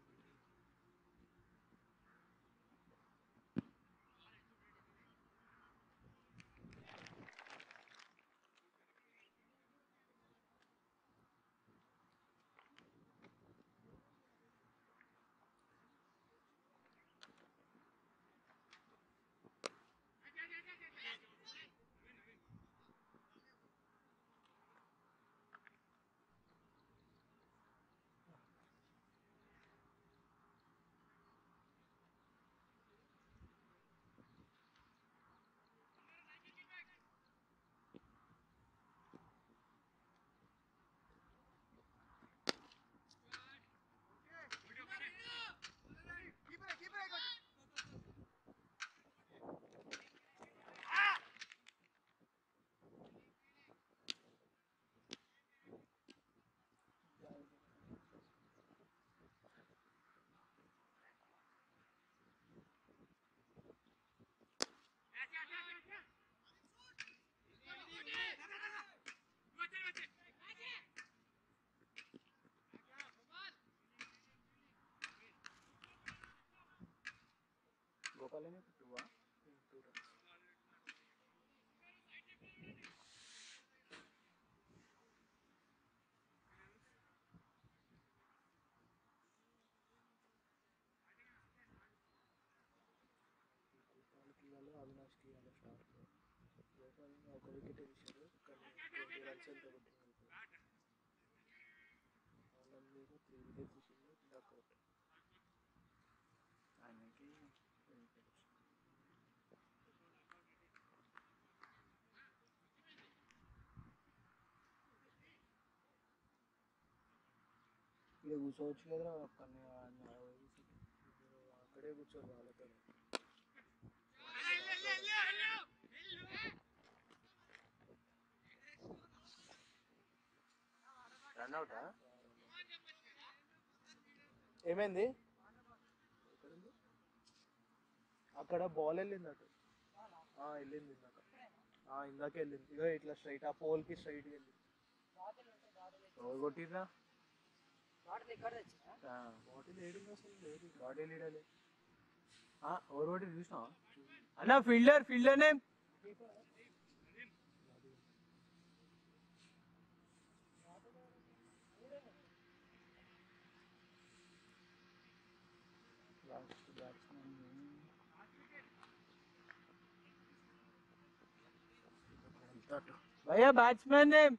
कीपर कीपर एक గోపాలనే టూవా టూ రన్స్ వికెట్ తీశారు కానీ ట్వంటీ రన్స్ ఎంత కొట్టింది ఆనంద్ మీద త్రీ వికెట్స్ తీసింది డక్అవుట్ ఆయనకి ఇక్కడ కూర్చోవచ్చు కదరా ఒక్కడిని వాడిని ఆడ పోయి. అక్కడే కూర్చోరు వాళ్ళతో రన్ అవుటా ఏమైంది అక్కడ బాల్ వెళ్ళింది అటు ఆ, వెళ్ళింది ఇందాక ఆ, ఇందాక వెళ్ళింది ఇక ఇట్లా స్ట్రైట్ ఆ పోల్కి స్ట్రైట్ వెళ్ళింది ఎవరు కొట్టిర్రా బాటిల్ ఇక్కడ తెచ్చినా బాటిల్ ఏడింది అసలు లేదు బాడీ లీడర్ ఎవరు కొట్టి చూసినావా అన్న ఫీల్డర్ ఫీల్డర్ నేమ్ भैया बैट्समैन नेम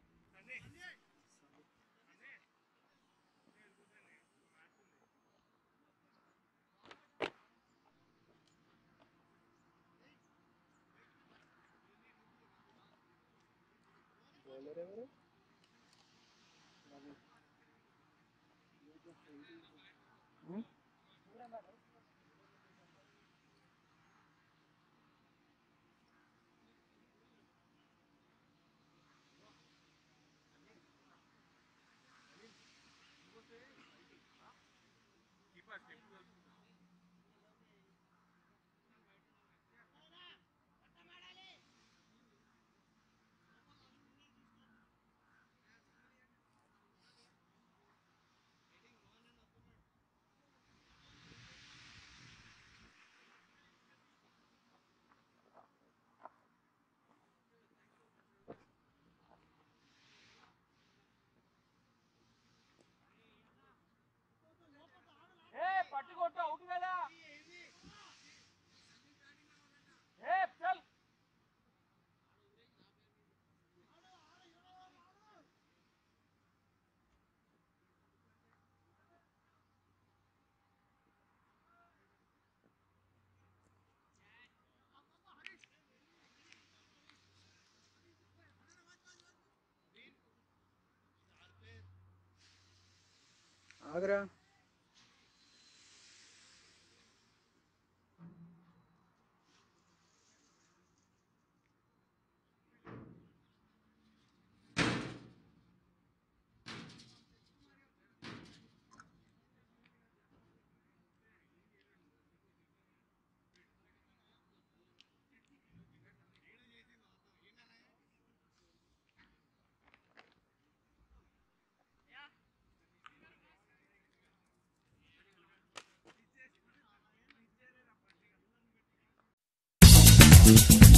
బౌలర్ ఎవరు ఏ పట్టు కొట్టు అవుట్ కదా ఏ చల్ आगरा Thank